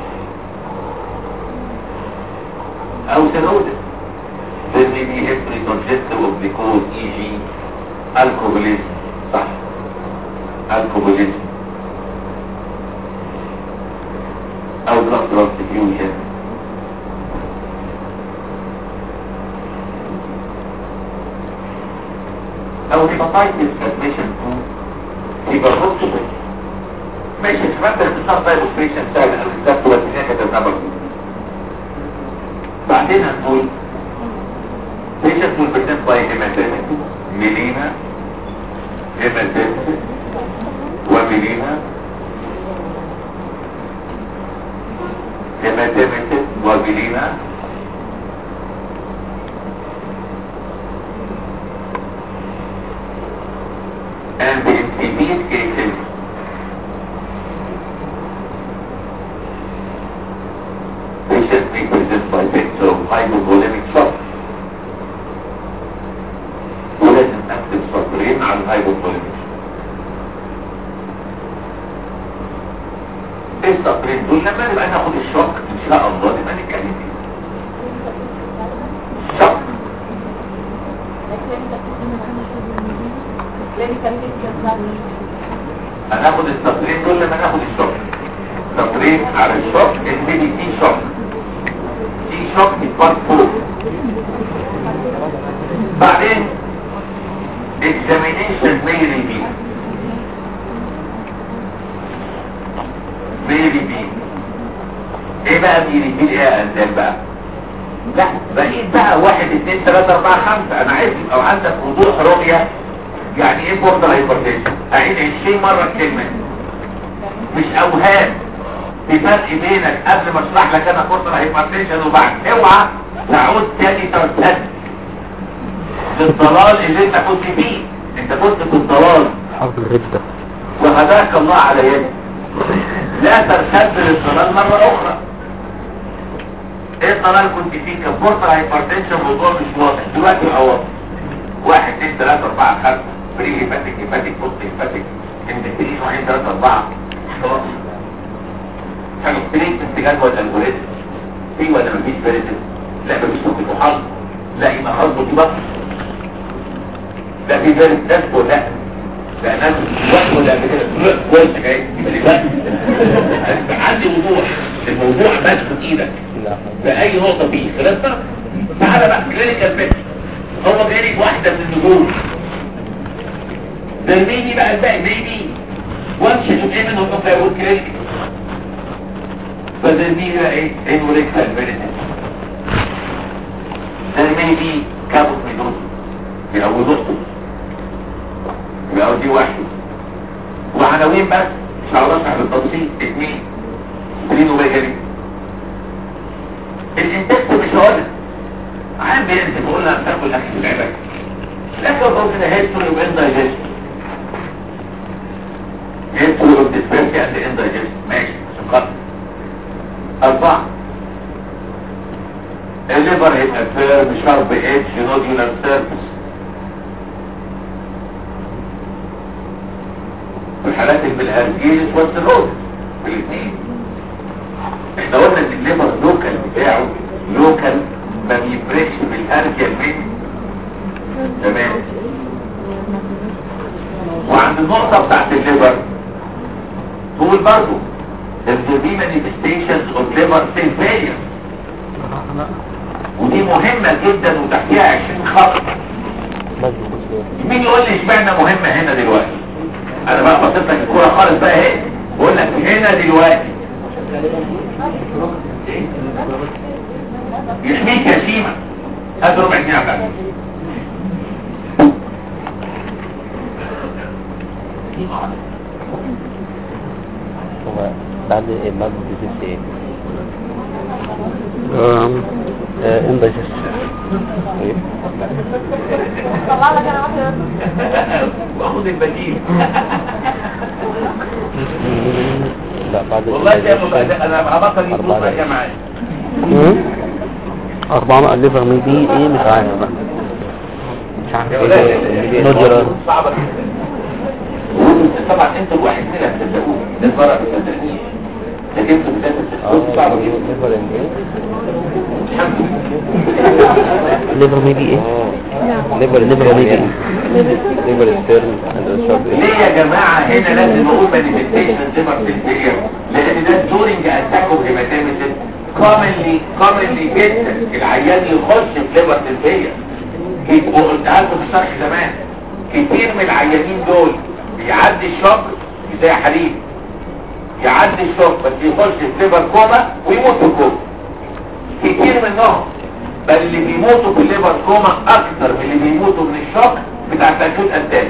أو cirrhosis, there may be history suggestive of the cause, e.g. alcoholism, صح, alcoholism, أو blood transfusion, أو hepatitis transmission to يبقى بص ماشي شباب باختصار طيب اوبريشن سهل انا كتبت والدنيا كتبناها برضه بعدين هنقول patient will present by hematemesis melena hematemesis وميلينا hematemesis وميلينا and in these cases patients may present by picture of hypovolemic shock ولازم اكتب سطرين على الهايبوفوليميك ايه السطرين دول لما نبقى ناخد الشوك ان شاء الله نبقى نتكلم فيه الشوك هناخد السطرين دول لما ناخد الشوك سطرين على الشوك البي دي تي شوك بيبي بي ايه بقى بيبي بي ايه يا انزال بقى لا بقيت بقى واحد اتنين تلاتة اربعة خمسة انا عايز يبقى عندك وضوح رؤية يعني ايه بوردر هايبرتنشن اعيد 20 مرة الكلمة مش اوهام في فرق بينك قبل ما اشرح لك انا بوردر هايبرتنشن وبعد اوعى تعود تاني ترتد للضلال اللي انت كنت فيه انت كنت في الضلال حرب الردة وهداك الله على يدك لا ترتد للضلال مرة اخرى ايه الضلال كنت فيه كان بورتر هايبرتنشن موضوع مش واضح دلوقتي بقى واضح واحد اثنين ثلاثة اربعة خمسة بري هيباتيك هيباتيك بوست هيباتيك اندكتريش واحد ثلاثة اربعة خلاص حاجة بريك استجاد ولا الجوريزم في ولا مفيش فيريتم لا مفيش ممكن حظ لا يبقى حظه دي بس لا في فيريتم ده ولا لا ناس وقت ولا قبل كده كويس جاي يبقى ليه بس عندي وضوح الموضوع بس في ايدك لا بأي نقطة فيه خلصنا تعالى بقى كلينيكال بيت هو جالك واحدة من النجوم ده الميني بقى الباقي ميني وانش شوف ايه منهم بقى يقول كلينيك فده الميني بقى ايه انوريكتال بيريتس ده الميني كابوس ميدوس بيقوي نقطة بيقوي دي واحد وعناوين بس مش هقدر اشرح بالتفصيل اثنين سبرين وبيجري الانتكت مش هقولك عام بينزل بقول لها بتاكل اكل في العباد لكن لو كده هيدخل يبقى اندايجيشن يدخل يبقى ديسبيرسي عند اندايجيشن ماشي عشان خاطر اربعة الليفر هيبقى فيرم شارب ايدج نوديولار سيرفيس في حالات البلهارجيلس والسيروز الاثنين احنا قلنا ان الليفر لوكال بتاعه لوكال ما بيفرقش بالارجل من تمام وعند النقطة بتاعت الليفر تقول برضو there's be manifestations of liver cell failure ودي مهمة جدا وتحتيها 20 خط مين يقول لي اشمعنى مهمة هنا دلوقتي انا بقى بصيت لك الكورة خالص بقى اهي بقول لك هنا دلوقتي يحميك يا شيمة هات ربع جنيه على هو بعد بعد الديزيز ايه؟ اندايجست طيب طلع لك انا واحده واخد البديل لا بعد والله يا الdigestion. مبادئ انا هبطل يفوت أربعة بقى معايا مم. أربعة مؤلفة مين دي ايه مش عارف بقى مش عارف يا ايه ولاد ده. نودولار صعبة جدا طبعا انتوا الواحد منها تصدقوه ده الفرق ما تصدقنيش لكن انتوا بداية التصدقوا صعبة جدا ليفر اند ايه؟ الحمد لله ليفر ميبي ايه؟ ليفر ليفر ميبي ايه؟ ليفر ستيرن اند شارب ليه يا جماعة هنا لازم اقول مانيفستيشن ليفر سيلفير لان ده دورنج اتاك اوف هيماتيمسيس كومنلي كومنلي جدا العيان يخش في ليفر سيلفير وقلتها لكم في الشرح زمان كتير من العيانين دول بيعدي الشوك زي حليب يعدي الشوك بس يخش في ليفر كوما ويموت في الكوما كتير منهم بل اللي بيموتوا في الليفر كوما اكتر من اللي بيموتوا من الشوك بتاع الاكيوت اتاك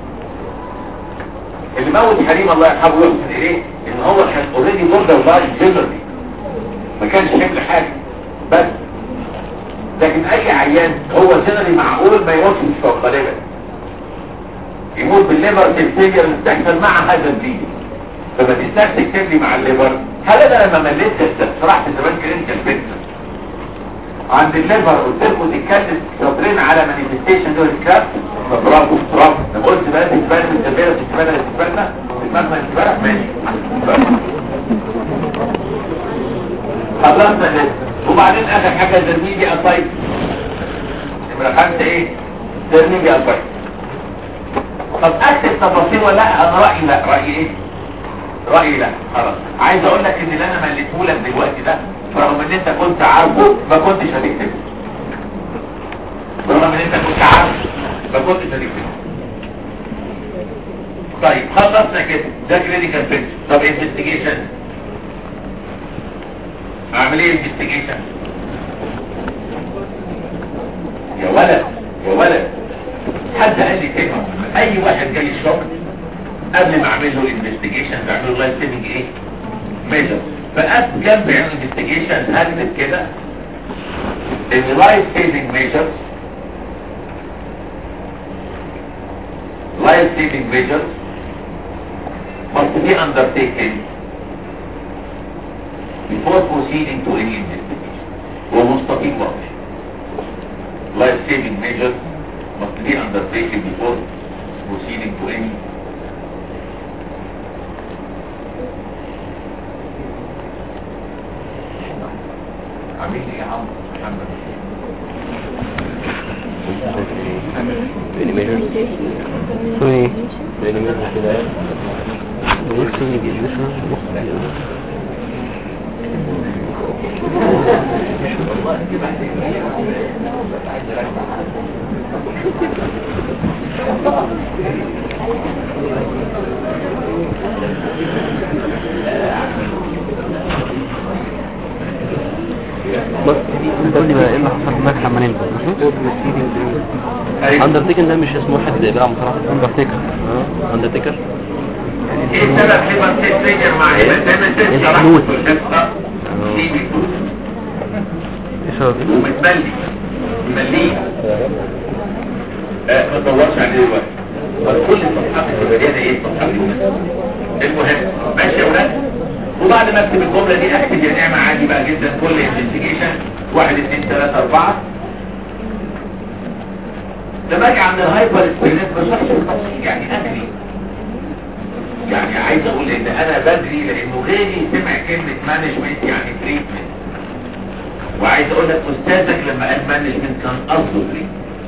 اللي موت حريم الله يرحمه ويحسن اليه ان هو كان اوريدي بوردر لاين جنرالي ما كانش حمل حاجه بس لكن اي عيان هو جنرالي معقول ما يموتش من الشوك غالبا يموت بالليفر تلفيجر اللي بتحصل مع هذا البليد فما تنساش تكتب لي مع الليفر هل انا لما مليت شرحت زمان كلينيكال بيكتشر عند الليفر قلت لكم تتكلم شاطرين على مانيفستيشن دول الكاب برافو برافو انا قلت بقى تتبان من التبادل تتبادل تتبادل دماغنا تتبادل ماشي خلصنا لسه وبعدين اخر حاجه ترميدي اسايت نمره خمسه ايه ترميدي اسايت طب اكتب تفاصيل ولا لا انا رايي لا رايي ايه رايي لا خلاص عايز اقول لك ان اللي انا مليته لك دلوقتي ده رغم ان انت كنت عارفه ما كنتش هتكتبه رغم ان انت كنت عارفه ما كنتش هتكتبه طيب خلصنا كده ده كلينيكال بيكتشر طب انفستيجيشن اعمل ايه انفستيجيشن يا ولد يا ولد حد قال لي كلمه اي واحد جاي الشغل قبل ما اعمل له انفستيجيشن بعمل له لايف سيفنج ايه ميجر فقف جنب انفستيجيشن هكتب كده ان لايف سيفنج ميجرز life saving measures must be undertaken before proceeding to any investigation ومستقيم واضح life saving measures must be undertaken before proceeding to any عميل ايه يا عم محمد سوري كده بص قول لي بقى ايه اللي حصل هناك لما ننزل أيوة. اندرتيكر ده مش اسمه واحد بيلعب مصارعة اندرتيكر اندرتيكر ايه سبب ليبر تيستريجر مع هيماتيمسيس الحدود. دي بيكون ايه سبب ايه؟ ومتملي مليه آه، ما تدورش عليه دلوقتي بس كل الصفحات اللي مليانه ايه الصفحات دي المهم ماشي يا ولاد وبعد ما اكتب الجمله دي اكتب يا نعمه عادي بقى جدا كل انفستيجيشن واحد اثنين ثلاثه اربعه لما اجي عند الهايبر سبرينت بشرحش بالتفصيل يعني ادري يعني عايز اقول ان انا بدري لانه غيري سمع كلمه مانجمنت يعني تريتمنت وعايز اقول لك استاذك لما قال مانجمنت كان قصده تريتمنت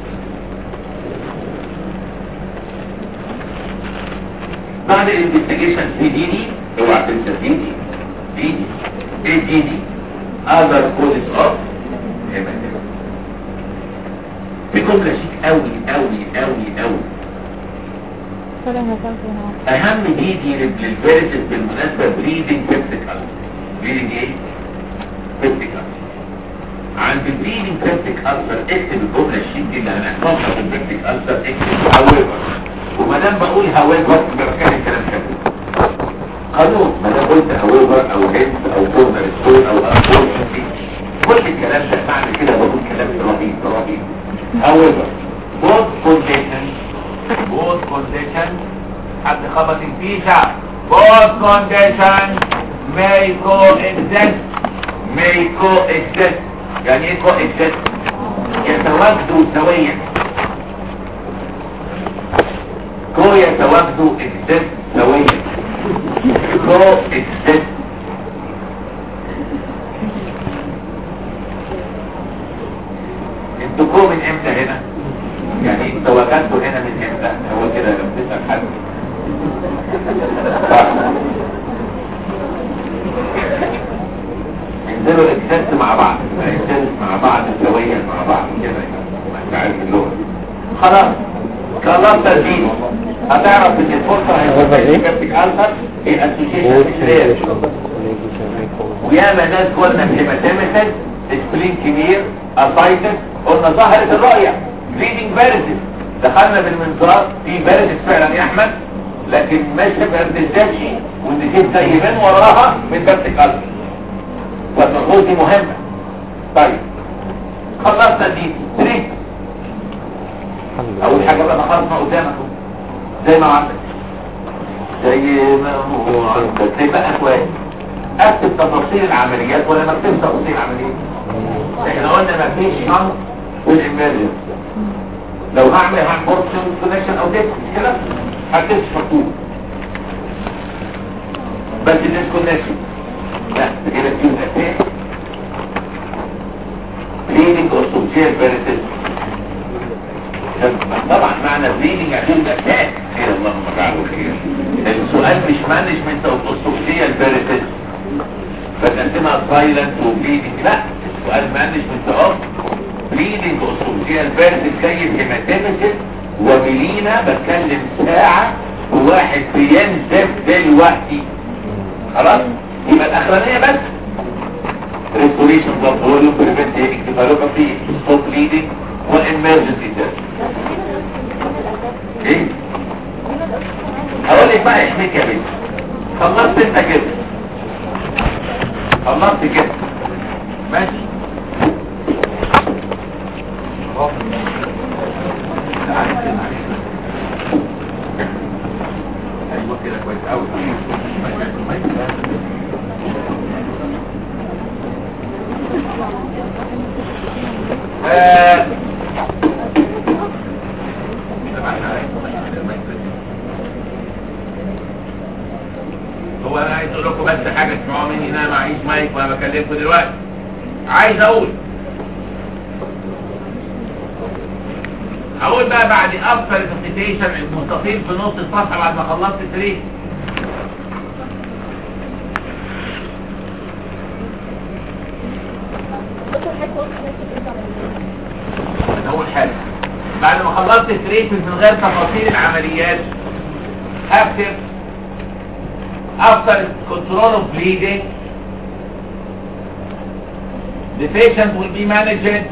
بعد الانفستيجيشن في دي دي اوعى تنسى دي دي دي دي ايه دي دي other causes of hematomas في جملة شيك قوي قوي قوي قوي طلع مسافة هنا اهم دي دي للفيرسز بالمناسبة بريدنج بيبتيكال بريدنج ايه؟ بيبتيكال عند البريدنج بيبتيك ألسر اكتب الجملة الشيك دي اللي هنحفظها في البيبتيك ألسر اكتب however وما دام بقول however يبقى بتكلم كلام كامل قانون ما دام قلت however او hence او corner stone او unfortunately كل الكلام ده معنى كده بقول كلام رهيب رهيب however both conditions both conditions حد خبط الفيشة both conditions may coexist may coexist يعني ايه coexist يتواجدوا سويا كو يتواجدوا exist سويا coexist انتوا كو من امتى هنا يعني انت وجدته هنا من امتى هو كده لما تسأل حد صح. انزلوا الاكسس مع بعض الاكسس مع بعض سويا مع بعض كده ما انت عارف اللغة خلاص خلاص ترتيب هتعرف ان الفرصة هيبقى إيه؟ كابتك ألفر هي اسوشيشن وياما ناس قلنا في هيماتيمسس سبلين كبير اسايتس قلنا ظهرت الرؤية بليدنج فيرسز دخلنا بالمنظار في فيرسز فعلا يا احمد لكن مش ما بتنزلش والنتيجة زي من وراها من كابتك ألفر فالمفروض دي مهمة طيب خلصنا دي تريد اول حاجة بقى خلصنا قدامكم زي ما عندك زي ما هو عندك زي بقى كويس اكتب تفاصيل العمليات ولا ما اكتبش تفاصيل العمليات احنا قلنا ما فيش شنط والامبيريال لو هعمل هعمل بورشن كونكشن او ديسك مش كده هكتبش مكتوب بس الديسكونكشن لا ده كده فيه الاساس bleeding or severe parasitism طبعا معنى bleeding عشان الاساس خير اللهم اجعله خير السؤال مش مانجمنت او اسوفيال باراسيتم بنقسمها سايلنت وبليدنج لا السؤال مانجمنت اوف بليدنج اسوفيال باراسيتم زي الهيماتيمسيس وميلينا بتكلم ساعة وواحد بينزف دلوقتي خلاص يبقى الاخرانية بس circulation blood volume prevent encephalopathy stop bleeding والemergency test ايه هقول لك بقى احميك يا بنت خلصت انت كده خلصت كده ماشي تعالي كده معلش. ايوه كده كويس قوي آه. هو انا عايز اقول لكم بس حاجه اسمعوا مني ان انا معيش مايك وانا بكلمكم دلوقتي عايز اقول اقول بقى بعد اكثر ريسبتيشن المستطيل في نص الصفحه بعد ما خلصت التريك اول حاجه بعد ما خلصت التريتمنت من غير تفاصيل العمليات اكتب after control of bleeding the patient will be managed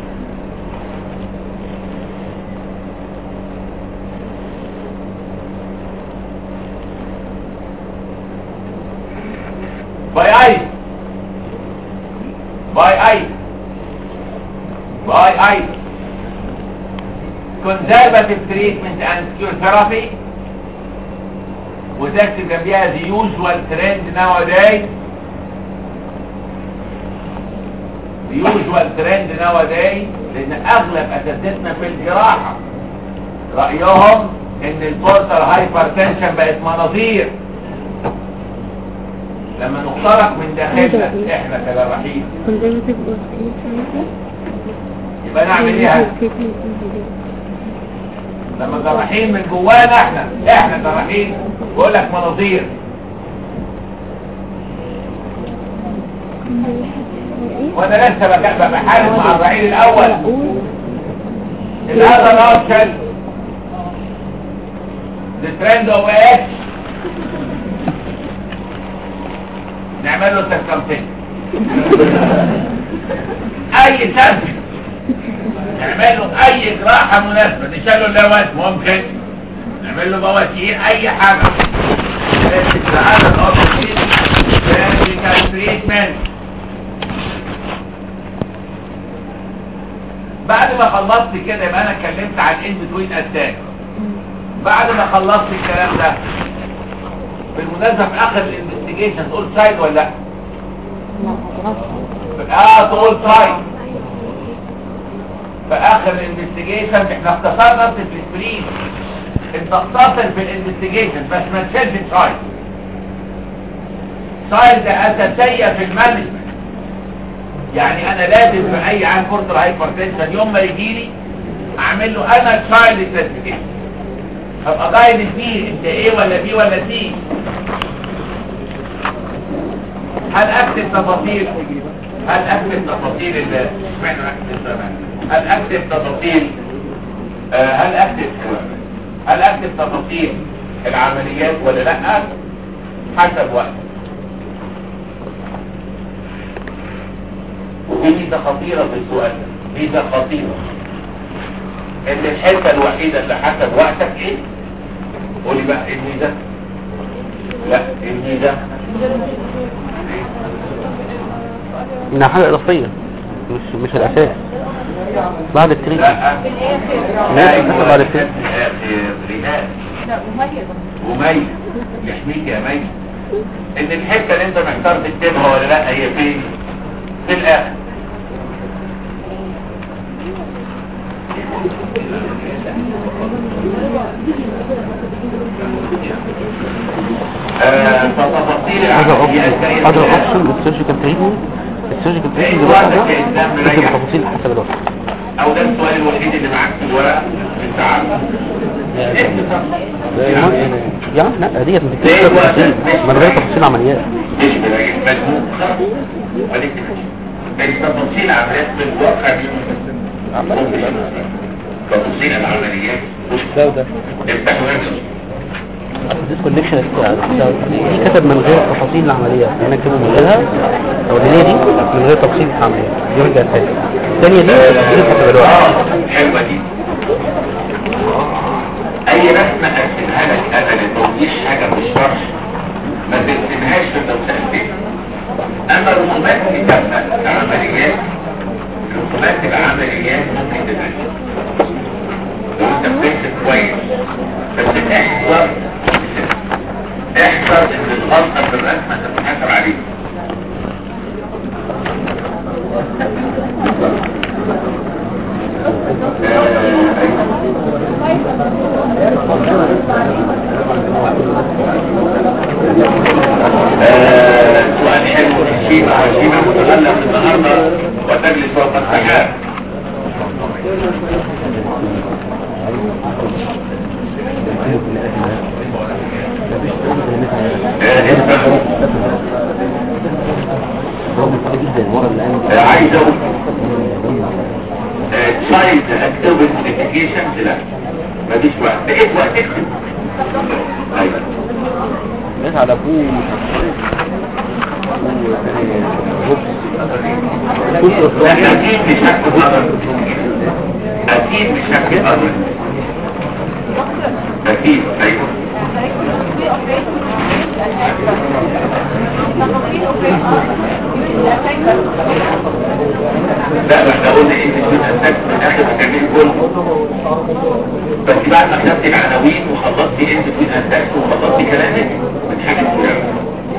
by ice by ice by ice conservative treatment and cure therapy وتكتب جنبيها the usual trend nowadays the usual trend nowadays لان اغلب اساتذتنا في الجراحة رأيهم ان البورتر هايبرتنشن بقت مناظير لما نخترق من داخلنا احنا كجراحين conservative osteoporosis يبقى نعمل ايه لما جراحين من جوانا احنا احنا جراحين بقول لك مناظير وانا لسه بك- بحارب مع الرعيل الاول هذا الاوبشن the trend of X نعمل له circumcision اي سبب نعمل له اي جراحة مناسبة نشيل له اللوات ممكن نعمل له بواسير اي حاجة بس هذا الاوبشن surgical treatment بعد ما خلصت كده يبقى انا اتكلمت عن ان بتوين اتاك بعد ما خلصت الكلام ده بالمناسبة في اخر الانفستيجيشن تقول سايد ولا لا اه تقول سايد في اخر الانفستيجيشن احنا اختصرنا في السبرين انت اختصر في الانفستيجيشن بس ما تشيلش سايد سايد ده اساسية في المانجمنت يعني انا لازم في اي عام كورتر هايبرتنشن يوم ما يجي لي اعمل له انا تشايلد كلاسيفيكيشن ابقى جايد فيه انت ايه ولا بي ولا سي هل اكتب تفاصيل هل اكتب تفاصيل ال اشمعنى اكتب الزمان؟ هل اكتب تفاصيل آه، هل اكتب هل اكتب تفاصيل العمليات ولا لا حسب وقت وفي ميزه خطيره في السؤال ده ميزه خطيره ان الحته الوحيده اللي حسب وقتك ايه قولي بقى ايه الميزه لا إيه الميزه انها حاجة اضافية مش مش الاساس بعد التريك لا ليه بتحصل بعد التريك ريهان وميت يحميك يا ميت ان الحته اللي انت محتار تكتبها ولا لا هي فين في الاخر آه، فتفاصيل هذا العمليات اوبشن زي هذا الخلاف. اوبشن السيرجيكال تريتمنت السيرجيكال تريتمنت أيوة، ده ده كإنسان لازم مريح. تفاصيل حسب الوقت او ده السؤال الوحيد اللي معاك في الورقه انت عارفه اكتب يا عم لا ديت ما ليه تكتبش الوقت؟ تفاصيل من غير تفاصيل عمليات مش براجل مجموع وليك بس تفاصيل عمليات في الواقع تفاصيل العمليات ده وده افتحوا نفسه الديسكونكشن دي كتب من غير تفاصيل العملية انا اكتبه من غيرها الاولانية دي من غير تفاصيل العملية دي رجع تاني الثانية دي دي كتب الوقت اه حلوة دي اي رسمة ارسمها لك انا لتوضيح حاجة مش شرح ما ترسمهاش في لو سألتني اما الرسومات اللي تبقى عمليات الرسومات تبقى عمليات ممكن تترسم لو انت بتكتب كويس بس احذر احذر ان الغلطة في الرسمة تتحسب عليك آه، سؤال حلو الشيبة الشيبة متغلق النهاردة وتجلس فوق السحاب آه، اسمع. آه، عايز اقول تشايلد اكتيفيتي ابلكيشن لا مفيش وقت بقيت وقت اكتب ايوه الناس على ابوه لا اكيد مش هكتب أبدا. اكيد مش هكتب أبدا. اكيد ايوه لا ما احنا قلنا ان في الاساس في الاخر بتعمل كله بس بعد ما كتبت العناوين وخلصت انت في الاساس وخلصت كلامك من حاجه كلها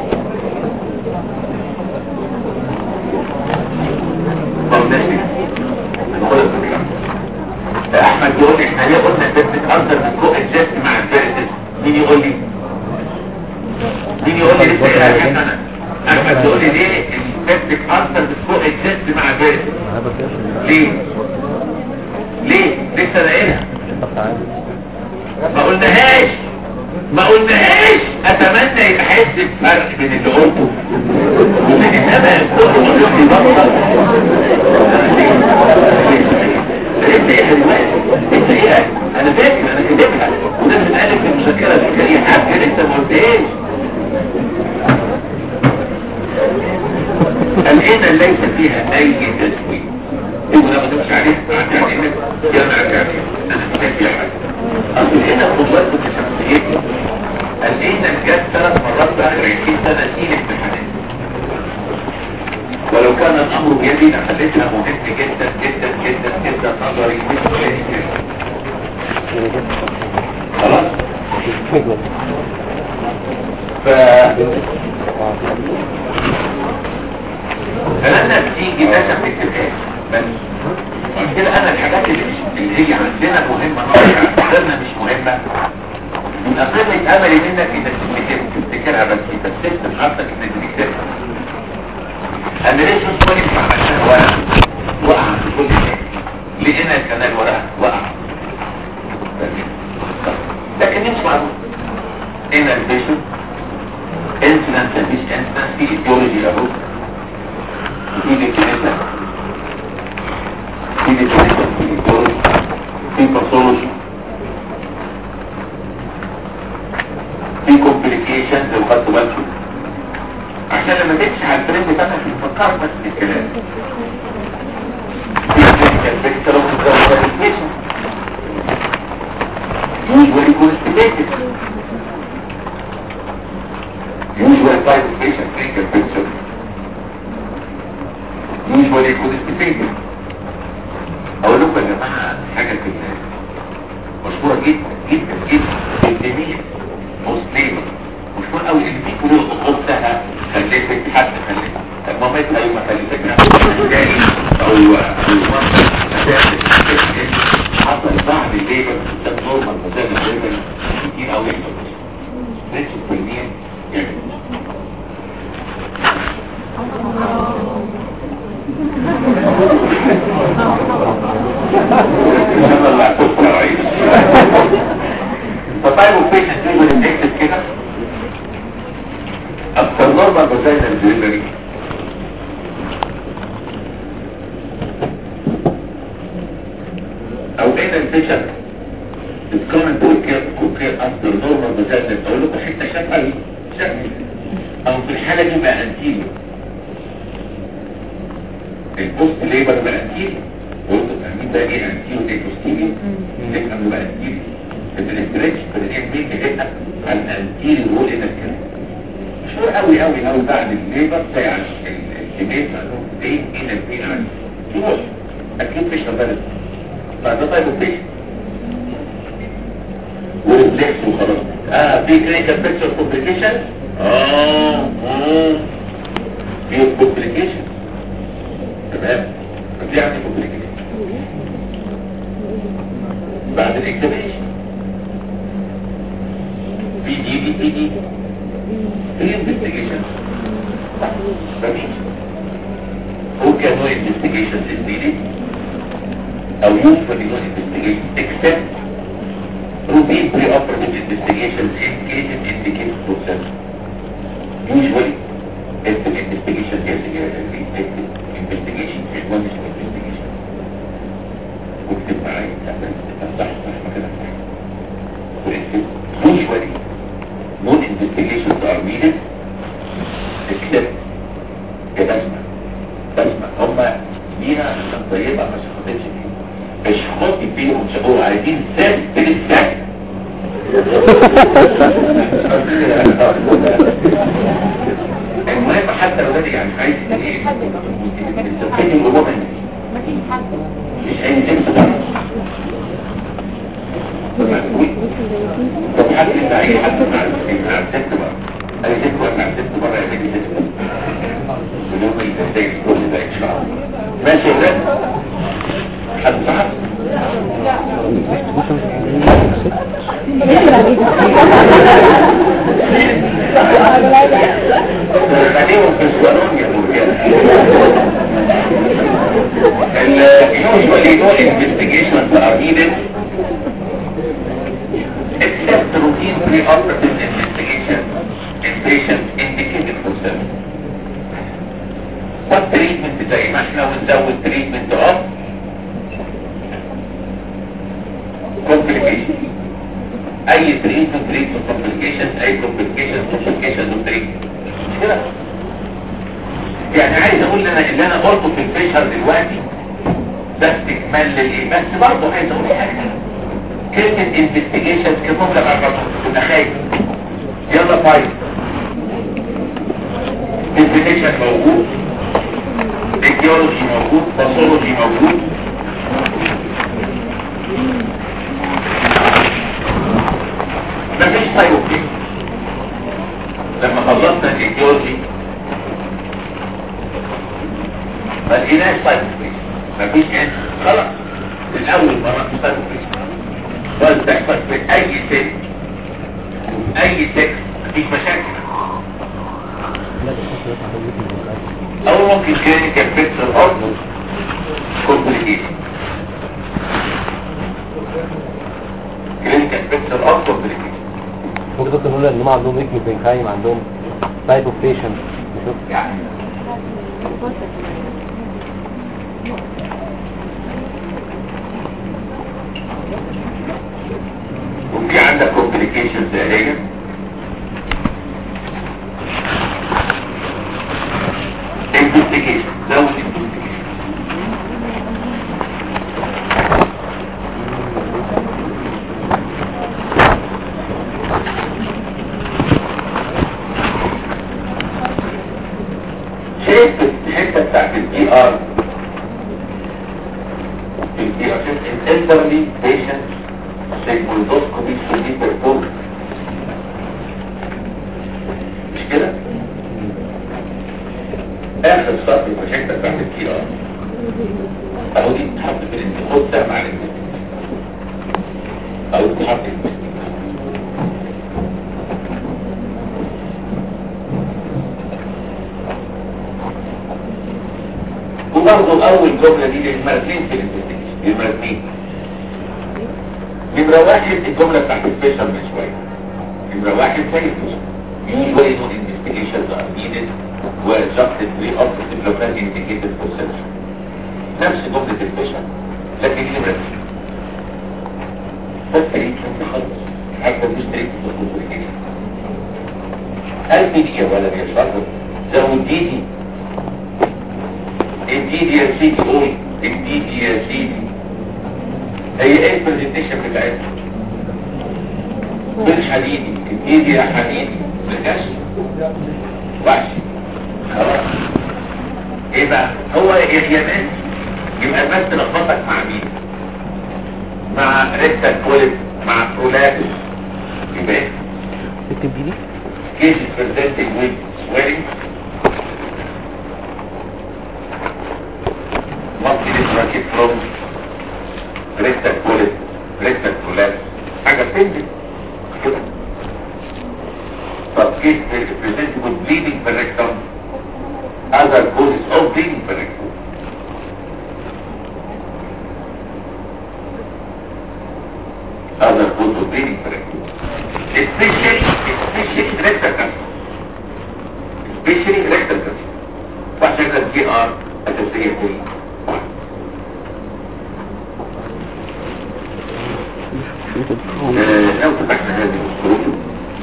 طب ماشي نقول الفكره احمد يقول لي احنا ليه قلنا تثبت اكتر من فوق الجست مع الفيرتس مين يقول لي مين يقول لي لسه ايه يا حسن احمد يقول لي ليه الفيرتس اكتر من فوق الجست مع الفيرتس ليه ليه لسه لاقيها ما قلناهاش ما قلناهاش اتمنى يبقى حس بفرق بين اللي قلته وبين انما الكل قلت لي بطل انت ايه يا دلوقتي انت ايه انا فاكر انا كتبها وناس بتقلب في المذاكره الفكريه حاجه لسه ما قلتهاش الهنا ليس فيها اي تسويق يقول لا ما تمشي عليه يعني انك جامع كامل انا مش فيها حاجه اصل هنا خطوات بشخصيتي الهنا جت ثلاث مرات في اخر 20 سنه سين امتحانات ولو كان الامر بيدي لخليتها مهم جدا جدا جدا جدا نظري مش كلينيكال خلاص ف فلما بتيجي مثلا ما تكتبهاش بس عشان كده انا الحاجات اللي, مش اللي هي عندنا مهمه نظري عندنا مش مهمه من قمه املي منك انك تفتكر- تفتكرها بس بس تكتب حضرتك انك تكتبها انا ليش مش مهم عشان ورقه وقع في كل شيء لقينا الكنال ورقه وقع لكن مش معروف هنا البيشن انسلنس مفيش انسلنس في ايديولوجي اهو في ديفينيشن في ديفينيشن في ايديولوجي في باثولوجي في كومبليكيشن لو خدتوا بالكم عشان لما تمشي على الفريم بتاعك تفكر بس في الكلام في كلينيكال بيكتشر اوف كومبليكيشن usually constipated usual type of patient clinical picture usually constipated اقول لكم يا جماعه حاجه في الناس مشهوره جدا جدا جدا الجميع مسلم مشهور قوي اللي فيه كل اختها خلفت حد خلفت مامتها يوم ما خلفتها جاي او حصل بعد الليبر ده نورمال مزاج الليبر كتير قوي يحصل نفس التنين يعني يلا اللي هتبقى يا ريس فطيب البيشنت يقول نكتب كده اكتر نورمال مزاج الليبر او بين البيشنت الكومنت والكير والكير افتر نورمال بزاد اقول لكم حته شكل شكل او في الحاله دي بقى انتيريو البوست ليبر بقى انتيريو وانتوا فاهمين ده ايه انتيريو ايه بوستيريو نفهم بقى انتيريو في الاسترتش في الام بي بيبقى على الانتيريو وول هنا كده مشهور قوي قوي قوي بعد الليبر بتاع الكمية دي هنا في عن شوف اكيد مش نبالغ بعد ده طيب البيش وريفلكس وخلاص اه في كلينيكال بيكتشر كومبليكيشن اه اه في كومبليكيشن تمام في عندي كومبليكيشن بعد الاكتبيشن في دي دي دي دي في انفستيجيشن مفيش هو كان نوع انفستيجيشن تسديدي او usually no investigation except routine pre-operative investigations in cases indicated for surgery. Usually, if the investigation is investigation is one is investigation. واكتب معايا صح صح ما كده صح. Usually, no investigations are needed except يا بسمة بسمة هما لينا عشان طيبة ما شخصتش فيه مش خاطي فيهم شغول عايزين سات بالسات المهم حتى لو ده يعني عايز ايه تسكتي الامور مش عايز يمسك طب حد انت اي حد مع مع الست بقى اي ست بقى مع الست بره يا بني ست اليوم يتسجل كل ده ان شاء الله ماشي يا ولاد حد صعب خليهم في الصالون يا usually no investigations are needed except routine pre-operative investigation in patients indicated for service. What treatment زي ما احنا ونزود treatment of complications. اي treatment treatment complications اي complications complications of treatment. مش كده؟ يعني عايز اقول انا اللي انا قلته في الفيشر دلوقتي ده استكمال للايه بس برضه عايز اقول حاجه كلمه انفستيجيشن كجمله بعد تبقى خايف يلا فايل انفستيجيشن موجود ايديولوجي موجود باثولوجي موجود مفيش سايوكين لما خلصنا الايديولوجي ما لقيناش سايوكين مفيش انت خلاص من اول مرة مفيش سايوكين بس تحصل في اي سن اي سكس مفيش مشاكل او ممكن كلينيكال بيكتشر اوف كومبليكيشن كلينيكال بيكتشر اوف كومبليكيشن ممكن دكتور نقول ان هم عندهم ريكمي بنكايم عندهم تايب اوف بيشنت نشوف يعني وفي عندك كومبليكيشنز اهي انفستيجيشن زود انفستيجيشن شايف الحته بتاعت الدي ار الدي ار شايف الالترلي بيشنت سيجمويدوسكوبي سودي بيرفورم مش كده؟ اخر سطر في الحته بتاعت الدي ار اهو دي بتتحط في الانتخاب ده مع الانتخاب او بتتحط في الانتخاب وبرضه اول جمله دي للمرتين في الانفستيجيشن للمرتين نمرة واحد الجملة بتاعت الفيشر من شوية نمرة واحد زي الفيشر usually no investigations are needed were just pre-operative local indicated for surgery نفس جملة الفيشر لكن دي نمرة اتنين خد تريتمنت خلص حتى مش تريتمنت خد تريتمنت قلب دي ولا بيشربه زود ديدي الديدي يا سيدي قول الديدي يا سيدي هي ايه البرزنتيشن بتاعتها بالحديدي الديدي يا حديدي بالكشف وحشي خلاص ايه بقى هو يا يا ناس يبقى الناس تلخبطك مع مين مع ريكتال كوليت مع برولابس يبقى ايه اكتب دي cases presenting with swelling, monthly bracket from rectal colic, rectal collapse, حاجة بتنزل كده. طب case presenting with bleeding per rectum, other causes of bleeding per rectum. Other causes of bleeding per rectum. especially especially rectal cancer especially rectal cancer وعشان كده دي ار اساسيه في آه، لو فتحنا هذه الصوره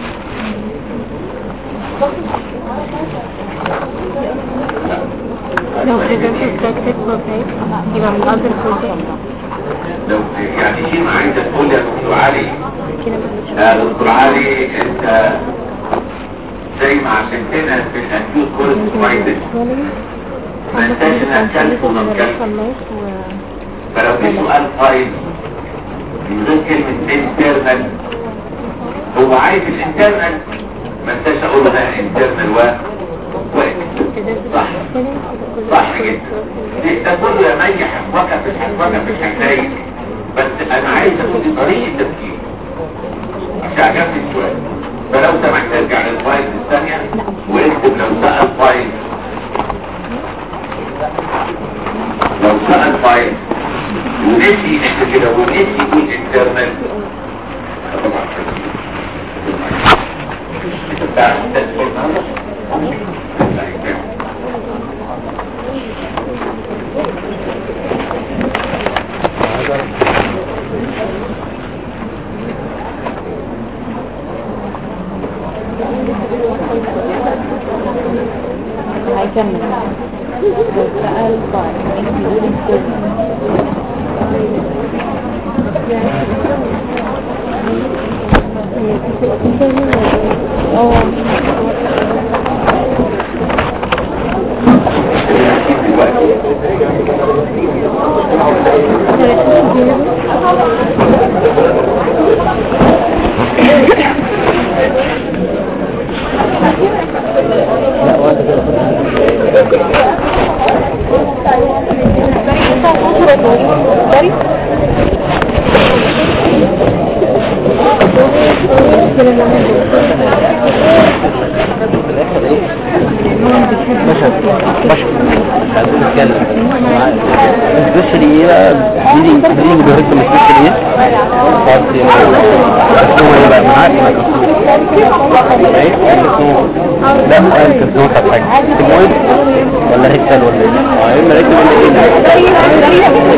لو presented practice perfect يبقى من other causes لو يعني شيء عايزه تقول يا دكتور علي كده مش يا دكتور علي انت زي ما عشمتنا في الانتيوز كورس كويس ما انتش نتكلم ونتكلم فلو في سؤال فايل يقول كلمة internal هو عايز الانترنال ما انتش اقول له ده انترنال و صح صح جدا ده- ده كله يا مي حفظك في الحفظك في الحكاية بس انا عايز اقول طريقة تفكير عشان عجبني السؤال فلو سمحت ارجع للفايل الثانية واكتب لو سأل فايل لو سأل فايل ونسي انت كده ونسي يقول انترنال طبعا انت بتاع تدخل هيكمل لو سأل طيب بيقول بشر بشر عايزين نتكلم especially ايه بقى bleeding bleeding بيركم especially ايه خلاص بس هو ايه بقى معاك معاك ايه لا قال كسنوت على حاجه تمويد ولا ركتل ولا ايه اه يا اما ركتل ولا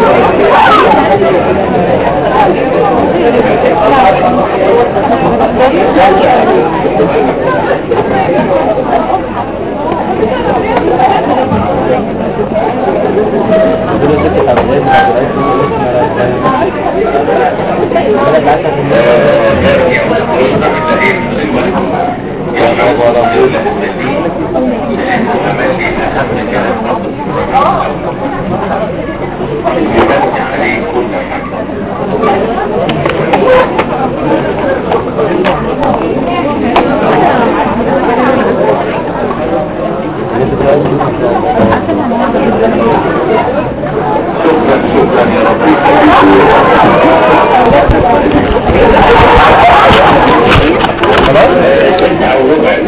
شكرا شكرا يا رب خلاص؟ أو ربع